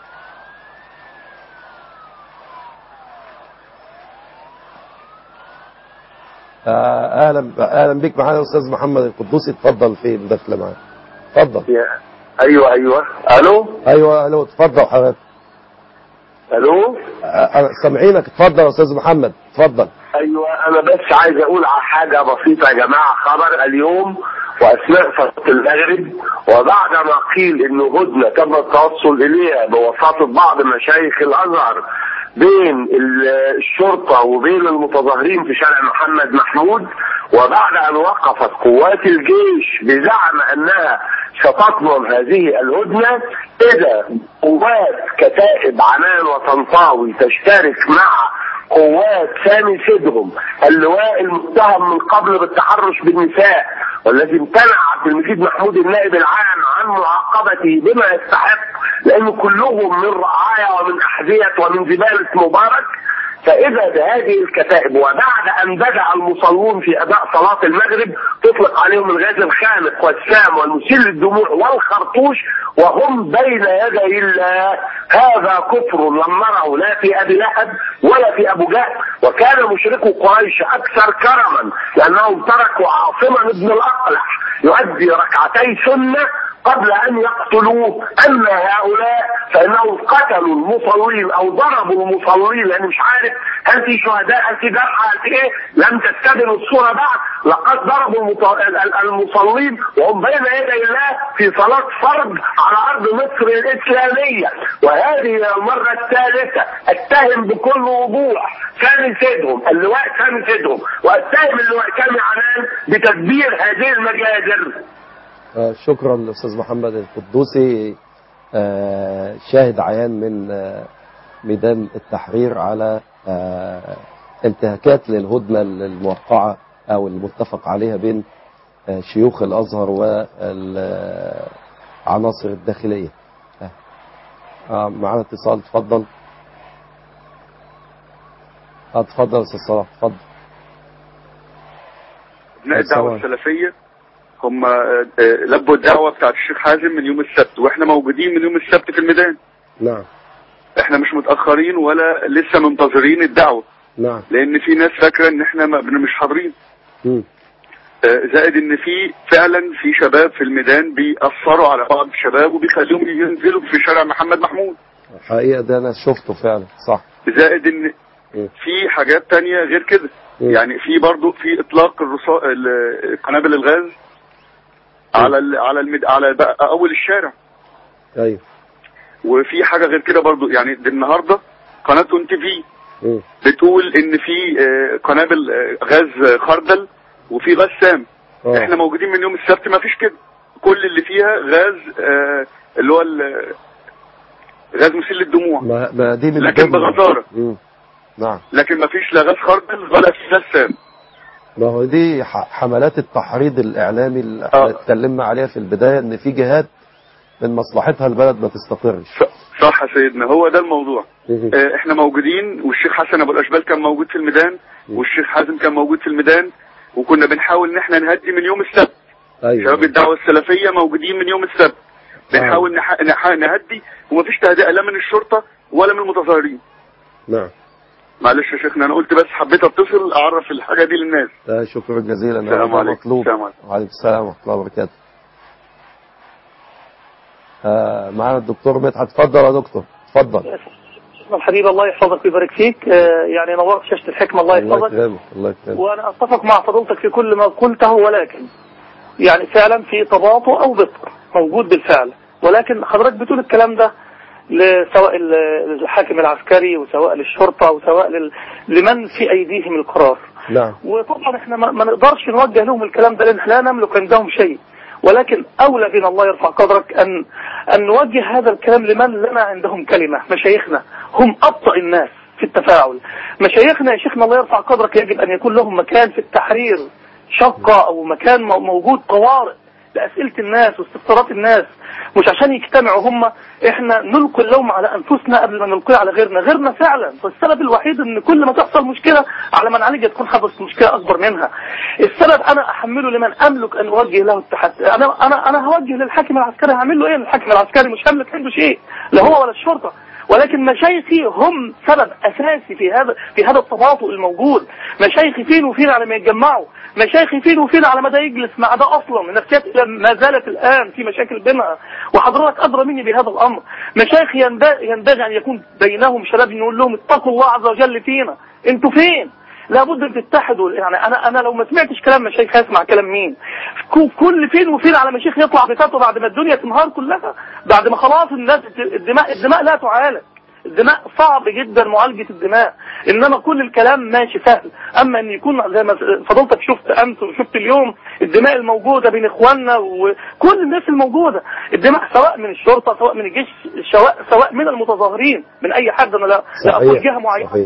آه، اهلا اهلا بيك معانا استاذ محمد القدوسي اتفضل في المداخله معانا اتفضل يا- ايوه ايوه الو ايوه الو اتفضل حضرتك الو آه، آه، سامعينك اتفضل يا استاذ محمد اتفضل ايوه انا بس عايز اقول على حاجه بسيطه يا جماعه خبر اليوم واثناء صلاه المغرب وبعد ما قيل انه هدنه تم التوصل اليها بواسطه بعض مشايخ الازهر بين ال- الشرطه وبين المتظاهرين في شارع محمد محمود وبعد ان وقفت قوات الجيش بزعم انها ستضمن هذه الهدنه اذا قوات كتائب عنان وطنطاوي تشترك مع قوات سامي سدهم اللواء المتهم من قبل بالتحرش بالنساء والذي امتنع عبد المجيد محمود النائب العام عن معاقبته بما يستحق لأن كلهم من رعايا ومن أحذية ومن زبالة مبارك فإذا بهذه الكتائب وبعد أن بدأ المصلون في أداء صلاة المغرب تطلق عليهم الغاز الخانق والسام والمسيل للدموع والخرطوش وهم بين يدي الله هذا كفر لم نره لا في أبي لهب ولا في أبو جهل وكان مشركو قريش أكثر كرما لأنهم تركوا عاصما ابن الأقلح يؤدي ركعتي سنة قبل أن يقتلوه أما هؤلاء فإنهم قتلوا المصلين أو ضربوا المصلين لأن مش عارف هل في شهداء هل في جرحى هل في إيه لم تستبن الصورة بعد لقد ضربوا المط- ال- ال- المصلين وهم بين يدي الله في صلاة فرض على أرض مصر الإسلامية وهذه المرة الثالثة اتهم بكل وضوح سامي سيدهم اللواء سامي سيدهم واتهم اللواء سامي عنان بتدبير هذه المجازر آه، شكرا للاستاذ محمد القدوسي آه، شاهد عيان من آه، ميدان التحرير على آه، انتهاكات للهدنه الموقعه او المتفق عليها بين آه، شيوخ الازهر والعناصر الداخليه آه، آه، معانا اتصال اتفضل آه، اتفضل يا استاذ صلاح اتفضل ابناء الدعوه السلام. السلفيه هم آه، آه، لبوا الدعوه بتاعت الشيخ حازم من يوم السبت واحنا موجودين من يوم السبت في الميدان نعم احنا مش متاخرين ولا لسه منتظرين الدعوه نعم لان في ناس فاكره ان احنا ما مش حاضرين مم. آه، زائد ان في فعلا في شباب في الميدان بيأثروا على بعض الشباب وبيخليهم ينزلوا في شارع محمد محمود الحقيقه ده انا شفته فعلا صح زائد ان مم. في حاجات تانية غير كده مم. يعني في برضو في اطلاق الرصا... ال- قنابل الغاز على ال... على المد... على بقى اول الشارع ايوه وفي حاجه غير كده برضو يعني دي النهارده قناه اون تي في مم. بتقول ان في آه، قنابل آه، غاز خردل وفي غاز سام آه. احنا موجودين من يوم السبت ما فيش كده كل اللي فيها غاز آه، اللي هو ال- غاز مسيل للدموع ما ما دي من لكن ضمن- بغزارة. مم. نعم لكن ما فيش لا غاز خردل ولا في غاز سام ما هو دي ح- حملات التحريض الاعلامي اللي آه. احنا اتكلمنا عليها في البدايه ان في جهات من مصلحتها البلد ما تستقرش ص- صح يا سيدنا هو ده الموضوع مم. آه، احنا موجودين والشيخ حسن ابو الاشبال كان موجود في الميدان والشيخ حازم كان موجود في الميدان وكنا بنحاول ان احنا نهدي من يوم السبت ايوه شباب الدعوه السلفيه موجودين من يوم السبت بنحاول نح... نح... نهدي ومفيش تهدئه لا من الشرطه ولا من المتظاهرين نعم معلش يا شيخنا انا قلت بس حبيت اتصل اعرف الحاجه دي للناس ده شكرا جزيلا السلام هذا عليكم. مطلوب السلام عليكم. وعليكم السلام ورحمه الله وبركاته آه معانا الدكتور مدحت اتفضل يا دكتور اتفضل شيخنا الحبيب الله يحفظك ويبارك فيك آه، يعني نورت شاشة الحكمة الله الله يحفظك يكرمك الله يكرمك وأنا أتفق مع فضيلتك في كل ما قلته ولكن يعني فعلا في تباطؤ أو بطء موجود بالفعل ولكن حضرتك بتقول الكلام ده ل- سواء ال- الحاكم العسكري وسواء للشرطة وسواء لل- لمن في أيديهم القرار نعم وطبعا احنا ما ما نقدرش نوجه لهم الكلام ده لان احنا لا نملك عندهم شيء ولكن اولى بنا الله يرفع قدرك ان ان نوجه هذا الكلام لمن لنا عندهم كلمه مشايخنا هم ابطا الناس في التفاعل مشايخنا يا شيخنا الله يرفع قدرك يجب ان يكون لهم مكان في التحرير شقه او مكان مو- موجود طوارئ لاسئله الناس واستفسارات الناس مش عشان يجتمعوا هم احنا نلقي اللوم على انفسنا قبل ما نلقيه على غيرنا غيرنا فعلا والسبب الوحيد ان كل ما تحصل مشكله على من عليك تكون حدث مشكله اكبر منها السبب انا احمله لمن املك ان اوجه له التحدي انا انا انا هوجه للحاكم العسكري هعمل له ايه الحاكم العسكري مش هملك عنده شيء لا هو ولا الشرطه ولكن مشايخي هم سبب اساسي في هذا في هذا التباطؤ الموجود مشايخي فين وفين على ما يتجمعوا مشايخي فين وفين على مدى يجلس مع ده اصلا النفسيات ما زالت الان في مشاكل بينها وحضرتك ادرى مني بهذا الامر مشايخ ينبغي ينبغي ان يكون بينهم شباب نقول لهم اتقوا الله عز وجل فينا انتوا فين لابد ان تتحدوا يعني انا انا لو ما سمعتش كلام مشايخ هسمع كلام مين كو- كل فين وفين على مشايخ يطلع بفتوى بعد ما الدنيا تنهار كلها بعد ما خلاص الناس الدماء الدماء لا تعالج الدماء صعب جدا معالجة الدماء انما كل الكلام ماشي سهل اما ان يكون زي ما فضلتك شفت امس وشفت اليوم الدماء الموجودة بين اخواننا وكل الناس الموجودة الدماء سواء من الشرطة سواء من الجيش سواء سواء من المتظاهرين من اي حد انا لا لا اقول صحيح جهة معينة صحيح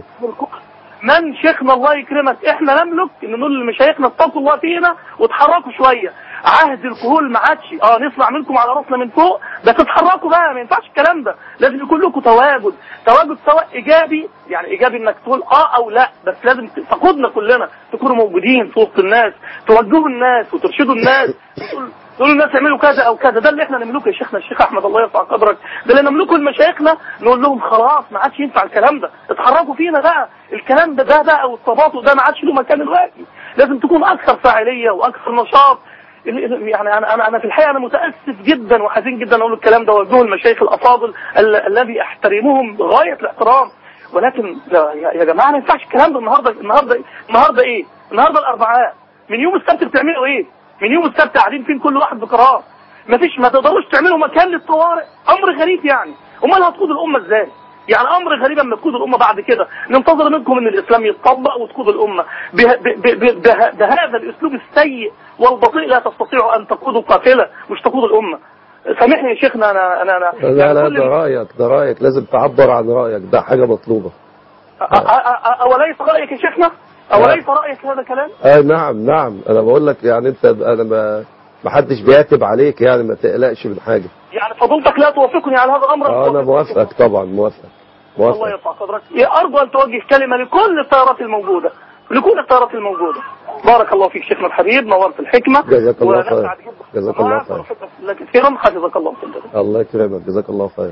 من شيخنا الله يكرمك احنا نملك ان نقول لمشايخنا اتقوا الله فينا وتحركوا شويه عهد الكهول ما عادش اه نسمع منكم على راسنا من فوق بس اتحركوا بقى ما ينفعش الكلام ده لازم يكون لكم تواجد تواجد سواء ايجابي يعني ايجابي انك تقول اه او لا بس لازم تقودنا كلنا تكونوا موجودين في وسط الناس توجهوا الناس وترشدوا الناس وتقول- تقولوا الناس اعملوا كذا او كذا ده اللي احنا نملكه يا شيخنا الشيخ احمد الله يرفع قدرك ده اللي نملكه لمشايخنا نقول لهم خلاص ما عادش ينفع الكلام ده اتحركوا فينا بقى الكلام ده ده بقى والتباطؤ ده ما عادش له مكان دلوقتي لازم تكون اكثر فاعليه واكثر نشاط ال- ال- يعني انا انا انا في الحقيقه انا متاسف جدا وحزين جدا اقول الكلام ده وجهه المشايخ الافاضل ال- الذي احترمهم بغايه الاحترام ولكن لا يا يا جماعه ما ينفعش الكلام ده النهارده النهارده النهارده ايه؟ النهارده الاربعاء من يوم السبت بتعملوا ايه؟ من يوم السبت قاعدين فين كل واحد بقرار مفيش ما تقدروش تعملوا مكان للطوارئ امر غريب يعني امال هتقود الامه ازاي؟ يعني امر غريب اما تقود الامه بعد كده ننتظر منكم ان الاسلام يتطبق وتقود الامه به- ب- ب- ب- به- بهذا الاسلوب السيء والبطيء لا تستطيعوا ان تقودوا قافله مش تقود الامه سامحني يا شيخنا انا انا انا لا يعني لا كل- ده رأيك ده رأيك لازم تعبر عن رأيك ده حاجة مطلوبة أ- أ- أ- اوليس رايك يا شيخنا؟ اوليس رايك هذا كلام؟ آه نعم نعم أنا بقول لك يعني أنت أنا ما ما حدش بيعتب عليك يعني ما تقلقش من حاجة يعني فضيلتك لا توافقني على هذا الامر آه أنا موافقك طبعا موافق الله موافق يرفع قدرك يا ارجو ان توجه كلمه لكل التيارات الموجوده لكل التيارات الموجوده بارك الله فيك شيخنا الحبيب نورت الحكمه جزاك الله ونسعد خير. جدا جزاك الله معك خير. ونحبك في الله كثيرا حفظك الله في الجنه الله يكرمك جزاك الله خير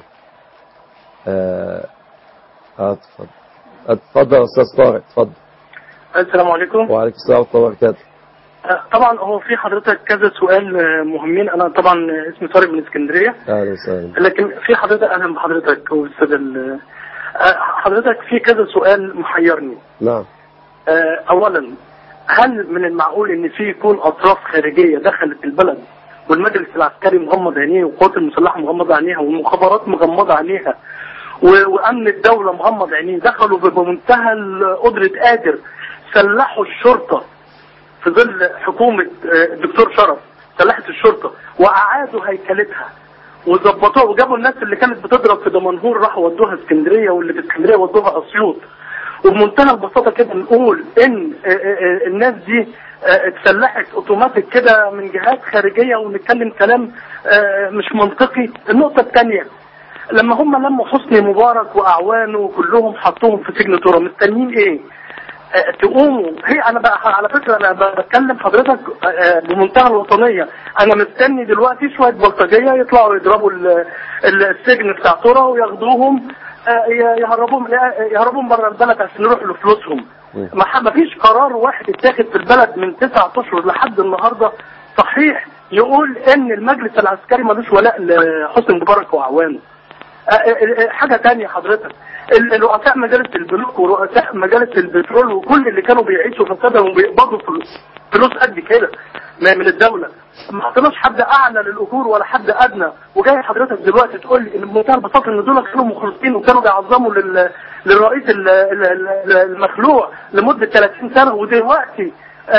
آه آه، اتفضل اتفضل يا أستاذ طارق اتفضل السلام عليكم وعليكم السلام ورحمة الله وبركاته آه، طبعا هو في حضرتك كذا سؤال آه، مهمين انا طبعا آه، اسمي طارق من اسكندريه أهلا وسهلا لكن في حضرتك اهلا بحضرتك والاستاذ ال- آه، حضرتك في كذا سؤال محيرني نعم آه، اولا هل من المعقول ان في يكون اطراف خارجيه دخلت البلد والمجلس العسكري مغمض عينيه والقوات المسلحه مغمضه عينيها والمخابرات مغمضه عينيها و- وامن الدوله مغمض عينيه دخلوا ب- بمنتهى ال- قدره قادر سلحوا الشرطه في ظل حكومه آه، الدكتور شرف سلحت الشرطه واعادوا هيكلتها وظبطوها وجابوا الناس اللي كانت بتضرب في دمنهور راحوا ودوها اسكندريه واللي في اسكندريه ودوها اسيوط وبمنتهى البساطه كده نقول ان آه، آه، الناس دي آه، اتسلحت اوتوماتيك كده من جهات خارجيه ونتكلم كلام آه، مش منطقي النقطه الثانيه لما هم لموا حسني مبارك واعوانه كلهم حطوهم في سجن ترى مستنيين ايه؟ آه، تقوموا هي انا بقى على فكره انا بتكلم حضرتك آه، بمنتهى الوطنيه انا مستني دلوقتي شويه بلطجيه يطلعوا يضربوا ال- ال- السجن بتاع ترى وياخدوهم آه، ي- يهربوهم يهربوهم بره البلد عشان يروحوا لفلوسهم ما ح- ما فيش قرار واحد اتاخد في البلد من تسعة اشهر لحد النهارده صحيح يقول ان المجلس العسكري ملوش ولاء لحسني مبارك واعوانه آه، آه، آه، حاجة تانية حضرتك ال- رؤساء مجالس البنوك ورؤساء مجالس البترول وكل اللي كانوا بيعيشوا في قدم وبيقبضوا فلوس فلوس قد كده ما- من الدولة ما حطيناش حد اعلى للاجور ولا حد ادنى وجاي حضرتك دلوقتي تقول لي ان بمنتهى البساطه ان دول كانوا مخلصين وكانوا بيعظموا لل... للرئيس ال- ال- ال- المخلوع لمده 30 سنه ودلوقتي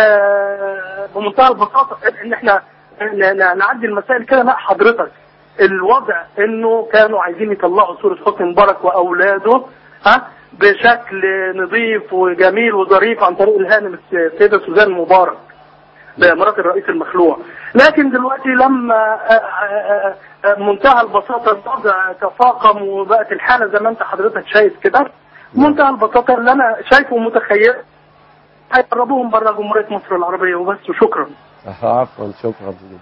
آه بمنتهى البساطه ان احنا ن- ن- نعدي المسائل كده لا حضرتك الوضع انه كانوا عايزين يطلعوا صورة حسني مبارك واولاده ها بشكل نظيف وجميل وظريف عن طريق الهانم السيدة سوزان مبارك مرات الرئيس المخلوع لكن دلوقتي لما آه، آه، آه، منتهى البساطة الوضع تفاقم وبقت الحالة زي ما انت حضرتك شايف كده منتهى البساطة اللي انا شايفه ومتخيل هيقربوهم بره جمهورية مصر العربية وبس وشكرا آه، عفوا شكرا جدا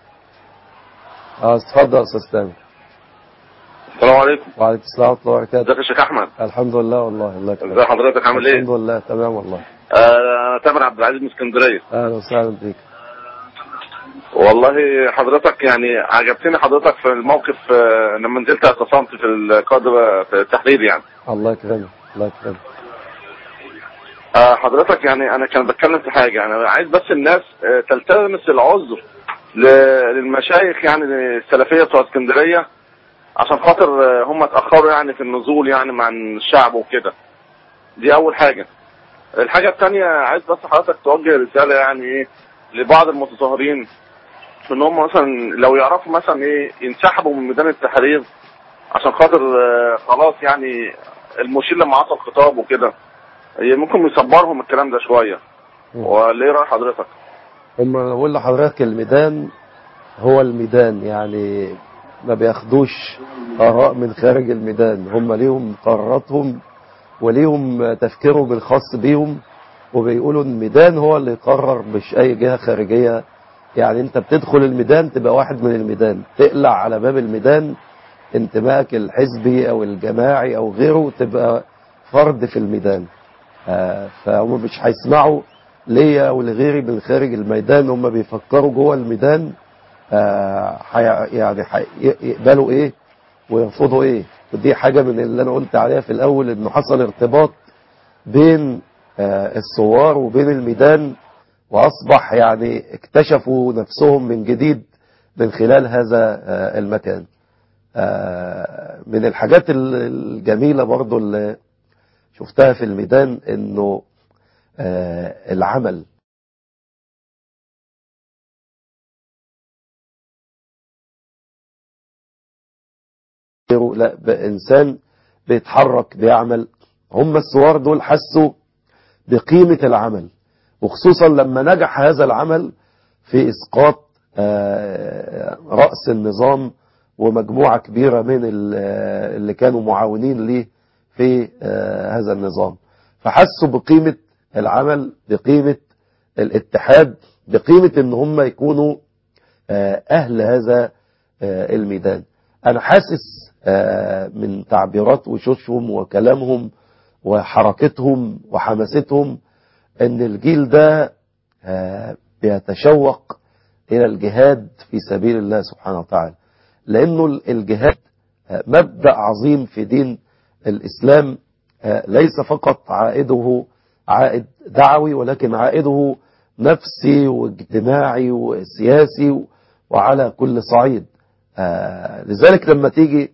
اه اتفضل يا استاذ تامر السلام عليكم وعليكم السلام ورحمه الله وبركاته ازيك يا شيخ احمد الحمد لله والله الله يكرمك ازي حضرتك عامل ايه الحمد لله تمام والله آه، انا تامر عبد العزيز من اسكندريه اهلا وسهلا بيك والله حضرتك يعني عجبتني حضرتك في الموقف آه، لما نزلت اعتصمت في القاده في التحرير يعني الله يكرمك الله يكرمك آه، حضرتك يعني انا كان بتكلم في حاجه انا عايز بس الناس آه، تلتمس العذر ل- للمشايخ يعني السلفيه بتوع اسكندريه عشان خاطر آه، هم اتاخروا يعني في النزول يعني مع الشعب وكده دي اول حاجه الحاجه الثانيه عايز بس حضرتك توجه رساله يعني ايه لبعض المتظاهرين ان هم مثلا لو يعرفوا مثلا ايه ينسحبوا من ميدان التحرير عشان خاطر آه، خلاص يعني المشير لما عطى الخطاب وكده هي ممكن يصبرهم الكلام ده شويه ولا ايه راي حضرتك؟ هم بقول لحضرتك الميدان هو الميدان يعني ما بياخدوش آراء من خارج الميدان هم ليهم قراراتهم وليهم تفكيرهم الخاص بيهم وبيقولوا ان الميدان هو اللي يقرر مش اي جهة خارجية يعني انت بتدخل الميدان تبقى واحد من الميدان تقلع على باب الميدان انتمائك الحزبي او الجماعي او غيره تبقى فرد في الميدان آه، فهم مش هيسمعوا ليا ولغيري من خارج الميدان هم بيفكروا جوه الميدان آه حي- يعني حي- يقبلوا ايه ويرفضوا ايه ودي حاجة من اللي انا قلت عليها في الاول انه حصل ارتباط بين آه الثوار وبين الميدان واصبح يعني اكتشفوا نفسهم من جديد من خلال هذا آه المكان آه من الحاجات ال- الجميلة برضو اللي شفتها في الميدان انه آه العمل لا بإنسان بيتحرك بيعمل هم الثوار دول حسوا بقيمة العمل وخصوصا لما نجح هذا العمل في إسقاط آه، رأس النظام ومجموعة كبيرة من ال- اللي كانوا معاونين ليه في آه، هذا النظام فحسوا بقيمة العمل بقيمة الاتحاد بقيمة ان هم يكونوا آه، اهل هذا آه، الميدان انا حاسس آه، من تعبيرات وشوشهم وكلامهم وحركتهم وحماستهم ان الجيل ده آه، بيتشوق الى الجهاد في سبيل الله سبحانه وتعالى لانه الجهاد آه، مبدأ عظيم في دين الاسلام آه، ليس فقط عائده عائد دعوي ولكن عائده نفسي واجتماعي وسياسي وعلى كل صعيد آه، لذلك لما تيجي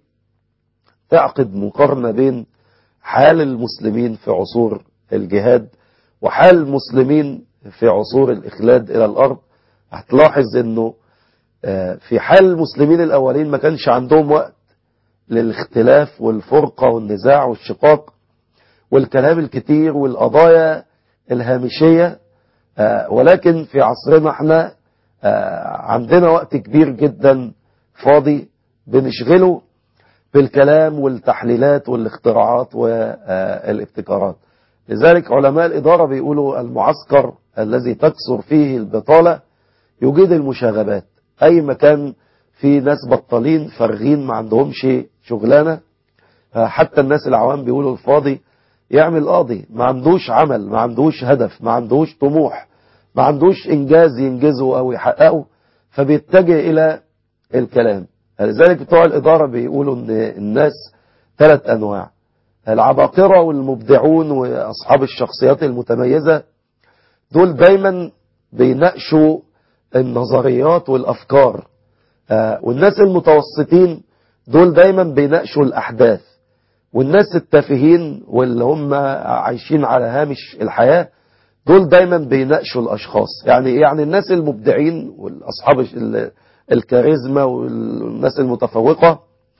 تعقد مقارنة بين حال المسلمين في عصور الجهاد وحال المسلمين في عصور الإخلاد إلى الأرض هتلاحظ أنه آه، في حال المسلمين الأولين ما كانش عندهم وقت للاختلاف والفرقة والنزاع والشقاق والكلام الكتير والقضايا الهامشية آه، ولكن في عصرنا احنا آه، عندنا وقت كبير جدا فاضي بنشغله بالكلام والتحليلات والاختراعات والابتكارات لذلك علماء الإدارة بيقولوا المعسكر الذي تكثر فيه البطالة يوجد المشاغبات أي مكان فيه ناس بطالين فارغين ما عندهمش شغلانة آه، حتى الناس العوام بيقولوا الفاضي يعمل قاضي ما عندوش عمل ما عندوش هدف ما عندوش طموح ما عندوش إنجاز ينجزه أو يحققه فبيتجه إلى الكلام لذلك بتوع الإدارة بيقولوا إن الناس ثلاث أنواع العباقرة والمبدعون وأصحاب الشخصيات المتميزة دول دايما بيناقشوا النظريات والأفكار آه، والناس المتوسطين دول دايما بيناقشوا الأحداث والناس التافهين واللي هم عايشين على هامش الحياة دول دايما بيناقشوا الأشخاص يعني يعني الناس المبدعين والأصحاب ال- الكاريزما والناس المتفوقة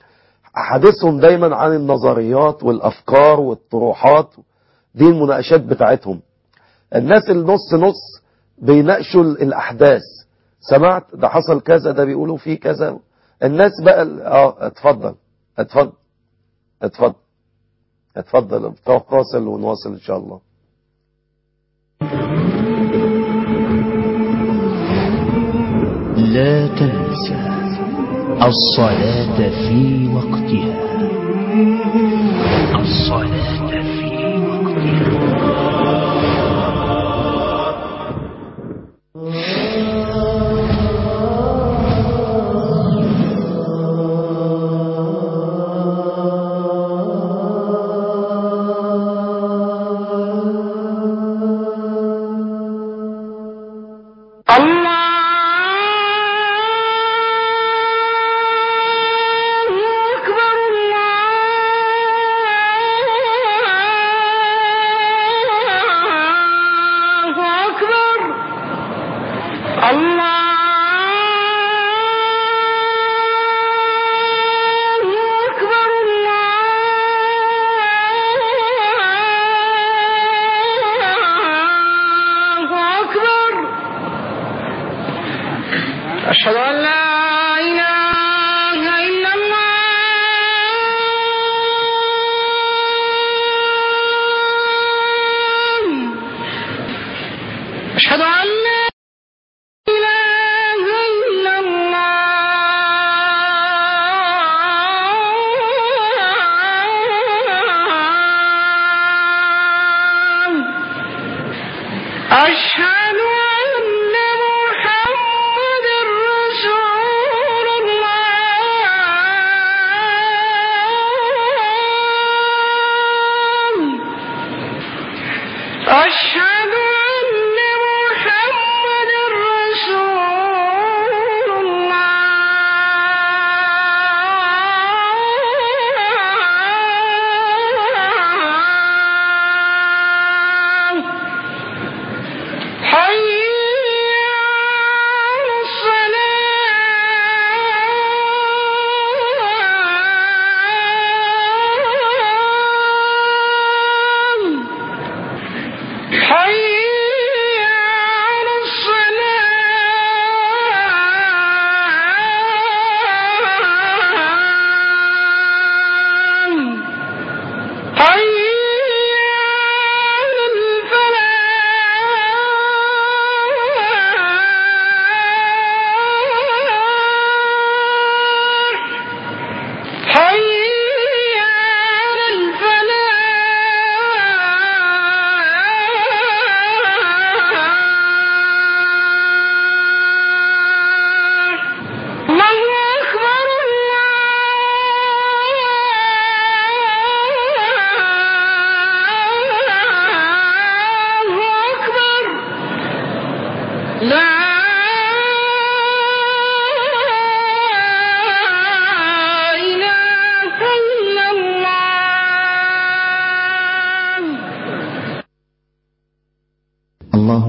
حديثهم دايما عن النظريات والأفكار والطروحات دي المناقشات بتاعتهم الناس النص نص بيناقشوا ال- الأحداث سمعت ده حصل كذا ده بيقولوا فيه كذا الناس بقى ال- اه اتفضل اتفضل اتفضل اتفضل فاصل ونواصل ان شاء الله لا تنسى الصلاة في وقتها الصلاة في وقتها الله أكبر الله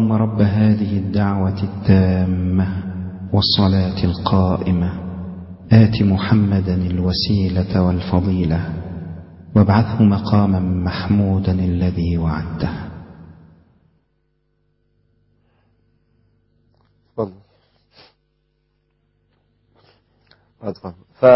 اللهم رب هذه الدعوة التامة والصلاة القائمة آت محمدا الوسيلة والفضيلة وابعثه مقاما محمودا الذي وعدته اتفضل اتفضل ف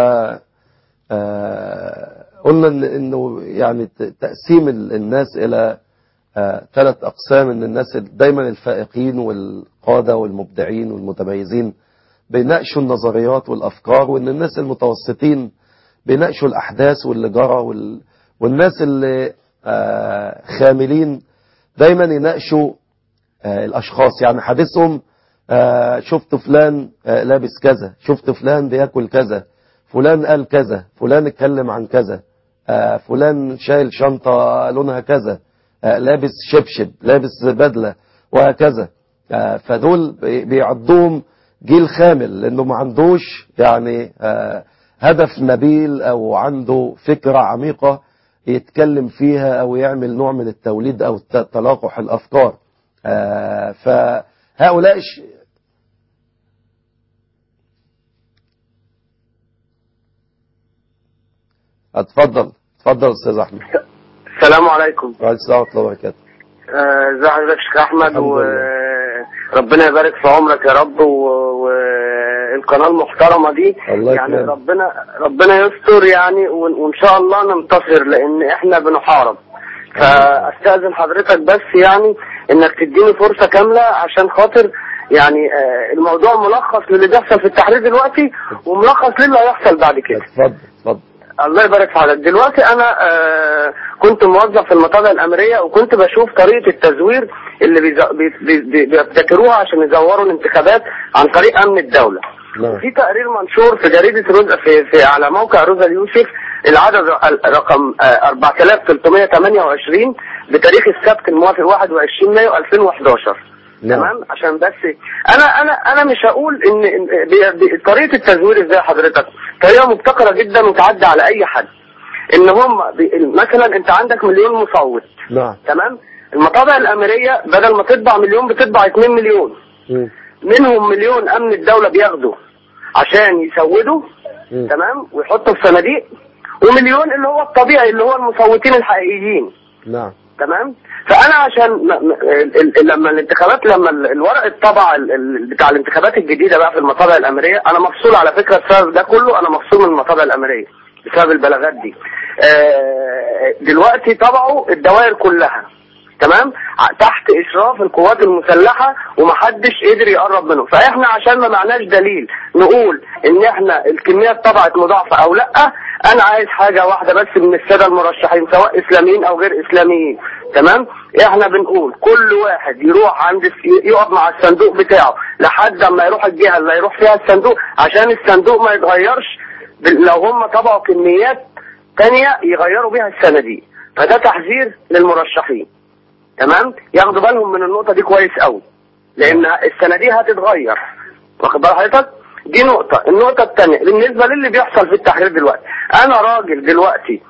آه، قلنا إن انه يعني ت- تقسيم ال- الناس الى آه، ثلاث اقسام ان الناس ال- دايما الفائقين والقاده والمبدعين والمتميزين بيناقشوا النظريات والافكار وان الناس المتوسطين بيناقشوا الاحداث واللي جرى وال... والناس اللي آه، خاملين دايما يناقشوا آه، الاشخاص يعني حديثهم آه، شفت فلان آه، لابس كذا شفت فلان بياكل كذا فلان قال كذا فلان اتكلم عن كذا آه، فلان شايل شنطة لونها كذا آه، لابس شبشب لابس بدلة وهكذا آه، فدول بي- بيعدوهم جيل خامل لانه ما عندوش يعني آه، هدف نبيل او عنده فكرة عميقة يتكلم فيها او يعمل نوع من التوليد او الت- تلاقح الافكار آه، فهؤلاء ش- اتفضل اتفضل استاذ احمد السلام عليكم وعليكم السلام ورحمه الله وبركاته آه، ازي حضرتك يا شيخ احمد الحمد وربنا يبارك في عمرك يا رب و- والقناه المحترمه دي الله يعني يكرمك. ربنا ربنا يستر يعني وان وإن شاء الله ننتصر لان احنا بنحارب فاستاذن حضرتك بس يعني انك تديني فرصه كامله عشان خاطر يعني آه، الموضوع ملخص للي بيحصل في التحرير دلوقتي وملخص للي هيحصل بعد كده اتفضل اتفضل الله يبارك في حضرتك دلوقتي انا آه كنت موظف في المطابع الامريه وكنت بشوف طريقه التزوير اللي بيز- بي- بي- بي- بيبتكروها عشان يزوروا الانتخابات عن طريق امن الدوله نعم في تقرير منشور في جريده روزا في, في على موقع روزا اليوسف العدد ر- رقم آه، 4328 بتاريخ السبت الموافق 21 مايو 2011 نعم. تمام عشان بس انا انا انا مش هقول ان إن بي- بي- طريقه التزوير ازاي حضرتك طريقه مبتكره جدا وتعدي على اي حد ان هم بي- مثلا انت عندك مليون مصوت نعم تمام المطابع الامريه بدل ما تطبع مليون بتطبع 2 مليون مم. منهم مليون امن الدوله بياخدوا عشان يسودوا مم. تمام ويحطوا في صناديق ومليون اللي هو الطبيعي اللي هو المصوتين الحقيقيين نعم تمام فانا عشان م- م- ال- ال- لما الانتخابات لما ال- الورق اتطبع ال- ال- بتاع الانتخابات الجديده بقى في المطابع الامريه انا مفصول على فكره بسبب ده كله انا مفصول من المطابع الامريه بسبب البلاغات دي آه، دلوقتي طبعوا الدوائر كلها تمام ع- تحت اشراف القوات المسلحه ومحدش قدر يقرب منهم فاحنا عشان ما معناش دليل نقول ان احنا الكميات طبعت مضاعفه او لا انا عايز حاجه واحده بس من الساده المرشحين سواء اسلاميين او غير اسلاميين تمام احنا بنقول كل واحد يروح عند الس- يقف مع الصندوق بتاعه لحد اما يروح الجهه اللي هيروح فيها الصندوق عشان الصندوق ما يتغيرش بال- لو هم طبعوا كميات تانية يغيروا بيها الصناديق فده تحذير للمرشحين تمام ياخدوا بالهم من النقطة دي كويس قوي لان الصناديق هتتغير واخد بال حضرتك دي نقطة النقطة الثانية بالنسبة للي بيحصل في التحرير دلوقتي انا راجل دلوقتي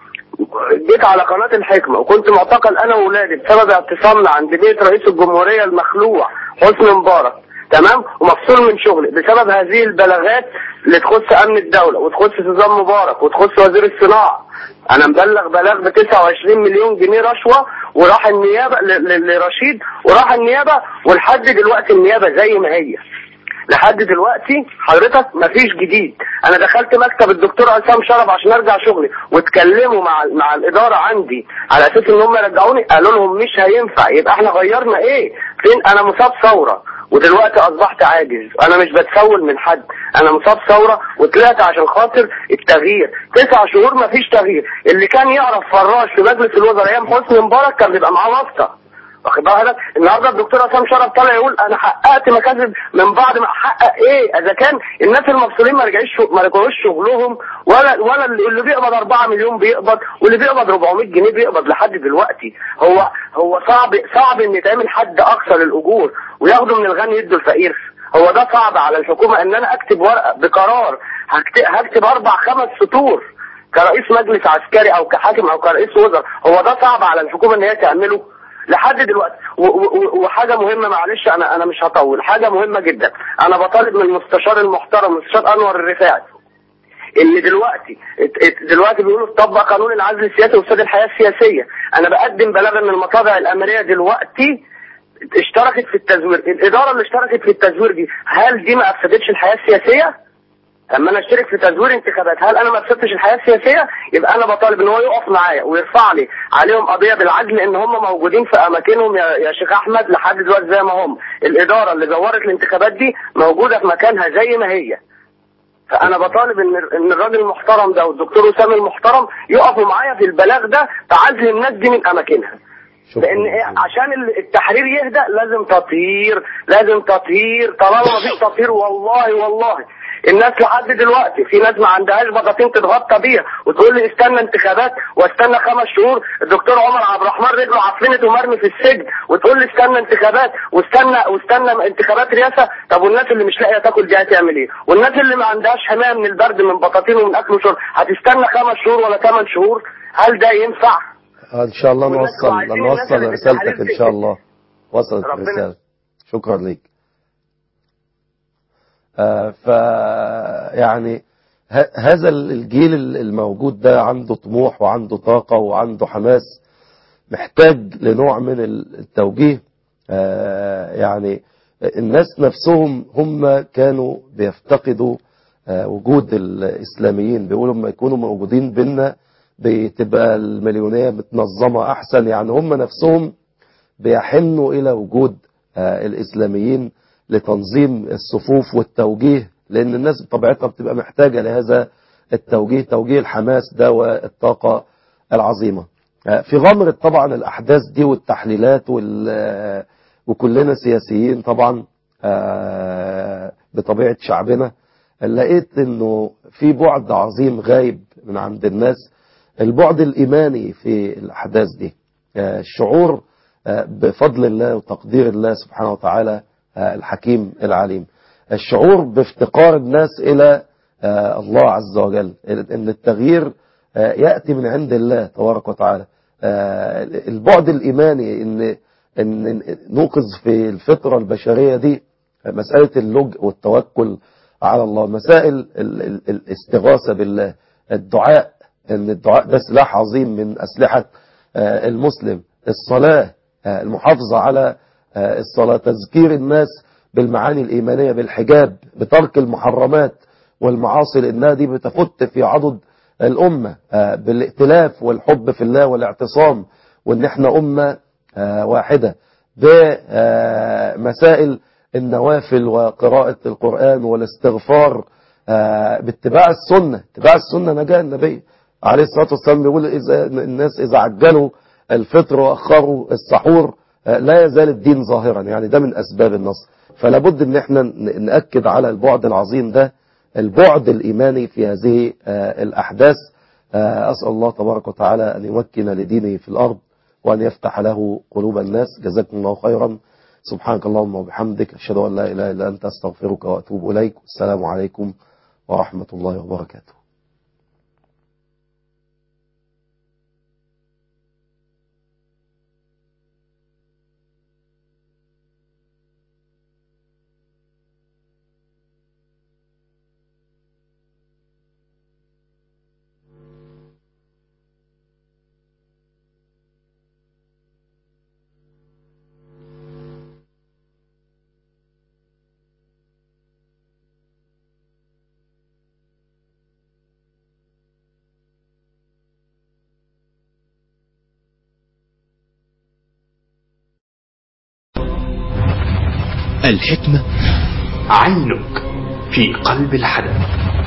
جيت على قناة الحكمة وكنت معتقل انا واولادي بسبب اعتصامنا عند بيت رئيس الجمهورية المخلوع حسني مبارك تمام ومفصول من شغلي بسبب هذه البلاغات اللي تخص امن الدولة وتخص نظام مبارك وتخص وزير الصناعة انا مبلغ بلاغ ب 29 مليون جنيه رشوة وراح النيابة ل- ل- لرشيد وراح النيابة ولحد دلوقتي النيابة زي ما هي لحد دلوقتي حضرتك مفيش جديد انا دخلت مكتب الدكتور عصام شرف عشان ارجع شغلي واتكلموا مع مع الاداره عندي على اساس ان هم يرجعوني قالوا لهم مش هينفع يبقى احنا غيرنا ايه فين انا مصاب ثوره ودلوقتي اصبحت عاجز انا مش بتسول من حد انا مصاب ثوره وطلعت عشان خاطر التغيير تسع شهور مفيش تغيير اللي كان يعرف فراش في مجلس الوزراء ايام حسني مبارك كان بيبقى معاه واسطه واخد بالك النهارده الدكتور عصام شرف طالع يقول انا حققت مكاسب من بعد ما احقق ايه اذا كان الناس المفصولين ما رجعوش ما رجعوش شغلهم ولا ولا اللي اللي بيقبض 4 مليون بيقبض واللي بيقبض 400 جنيه بيقبض لحد دلوقتي هو هو صعب صعب ان يتعمل حد اقصى للاجور وياخدوا من الغني يدوا الفقير هو ده صعب على الحكومه ان انا اكتب ورقه بقرار هكتب, هكتب اربع خمس سطور كرئيس مجلس عسكري او كحاكم او كرئيس وزراء هو ده صعب على الحكومه ان هي تعمله لحد دلوقتي و- و- وحاجه مهمه معلش انا انا مش هطول حاجه مهمه جدا انا بطالب من المستشار المحترم المستشار انور الرفاعي ان دلوقتي ات- ات- دلوقتي بيقولوا تطبق قانون العزل السياسي وافساد الحياه السياسيه انا بقدم بلاغ ان المطابع الامريه دلوقتي اشتركت في التزوير الاداره اللي اشتركت في التزوير دي هل دي ما افسدتش الحياه السياسيه اما انا اشترك في تزوير انتخابات هل انا ما افسدتش الحياه السياسيه يبقى انا بطالب ان هو يقف معايا ويرفع لي عليهم قضيه بالعدل لان هم موجودين في اماكنهم يا, يا شيخ احمد لحد دلوقتي زي ما هم الاداره اللي زورت الانتخابات دي موجوده في مكانها زي ما هي فانا بطالب ان ان الراجل المحترم ده والدكتور اسامه المحترم يقفوا معايا في البلاغ ده تعزل الناس دي من اماكنها لان إيه عشان ال- التحرير يهدى لازم تطهير لازم تطهير طالما ما فيش تطهير والله والله الناس لحد دلوقتي في ناس ما عندهاش بطاطين تتغطى بيها وتقول لي استنى انتخابات واستنى خمس شهور الدكتور عمر عبد الرحمن رجله عفنت ومرمي في السجن وتقول لي استنى انتخابات واستنى واستنى انتخابات رئاسه طب والناس اللي مش لاقيه تاكل دي هتعمل ايه؟ والناس اللي ما عندهاش حمايه من البرد من بطاطين ومن اكل وشرب هتستنى خمس شهور ولا ثمان شهور هل ده ينفع؟ آه، ان شاء الله والناس نوصل عايزين الناس نوصل اللي رسالتك بتحلل ان شاء الله وصلت ربنا- الرسالة شكرا لك آه ف يعني ه- هذا الجيل الموجود ده عنده طموح وعنده طاقة وعنده حماس محتاج لنوع من التوجيه آه يعني الناس نفسهم هم كانوا بيفتقدوا آه وجود الإسلاميين بيقولوا لما يكونوا موجودين بينا بتبقى المليونية متنظمة أحسن يعني هم نفسهم بيحنوا إلى وجود آه الإسلاميين لتنظيم الصفوف والتوجيه لأن الناس بطبيعتها بتبقى محتاجة لهذا التوجيه توجيه الحماس ده والطاقة العظيمة آه في غمرة طبعا الأحداث دي والتحليلات وال وكلنا سياسيين طبعا آه بطبيعة شعبنا لقيت انه في بعد عظيم غايب من عند الناس البعد الإيماني في الأحداث دي آه الشعور آه بفضل الله وتقدير الله سبحانه وتعالى آه الحكيم العليم الشعور بافتقار الناس إلى الله عز وجل ان التغيير يأتي من عند الله تبارك وتعالى البعد الإيماني ان ان نوقظ في الفطرة البشرية دي مسألة اللجء والتوكل على الله مسائل الاستغاثة بالله الدعاء ان الدعاء ده سلاح عظيم من أسلحة المسلم الصلاة المحافظة على الصلاة تذكير الناس بالمعاني الإيمانية بالحجاب بترك المحرمات والمعاصي لأنها دي بتفت في عضد الأمة بالائتلاف والحب في الله والاعتصام وأن احنا أمة واحدة بمسائل النوافل وقراءة القرآن والاستغفار باتباع السنة اتباع السنة نجاة النبي عليه الصلاة والسلام بيقول إذا الناس إذا عجلوا الفطر وأخروا السحور لا يزال الدين ظاهرا يعني ده من أسباب النصر فلا بد ان احنا نأكد على البعد العظيم ده البعد الإيماني في هذه الأحداث أسأل الله تبارك وتعالى أن يمكن لدينه في الأرض وأن يفتح له قلوب الناس جزاكم الله خيرا سبحانك اللهم وبحمدك أشهد أن لا إله إلا أنت أستغفرك وأتوب إليك السلام عليكم ورحمة الله وبركاته الحكمة عينك في قلب الحدث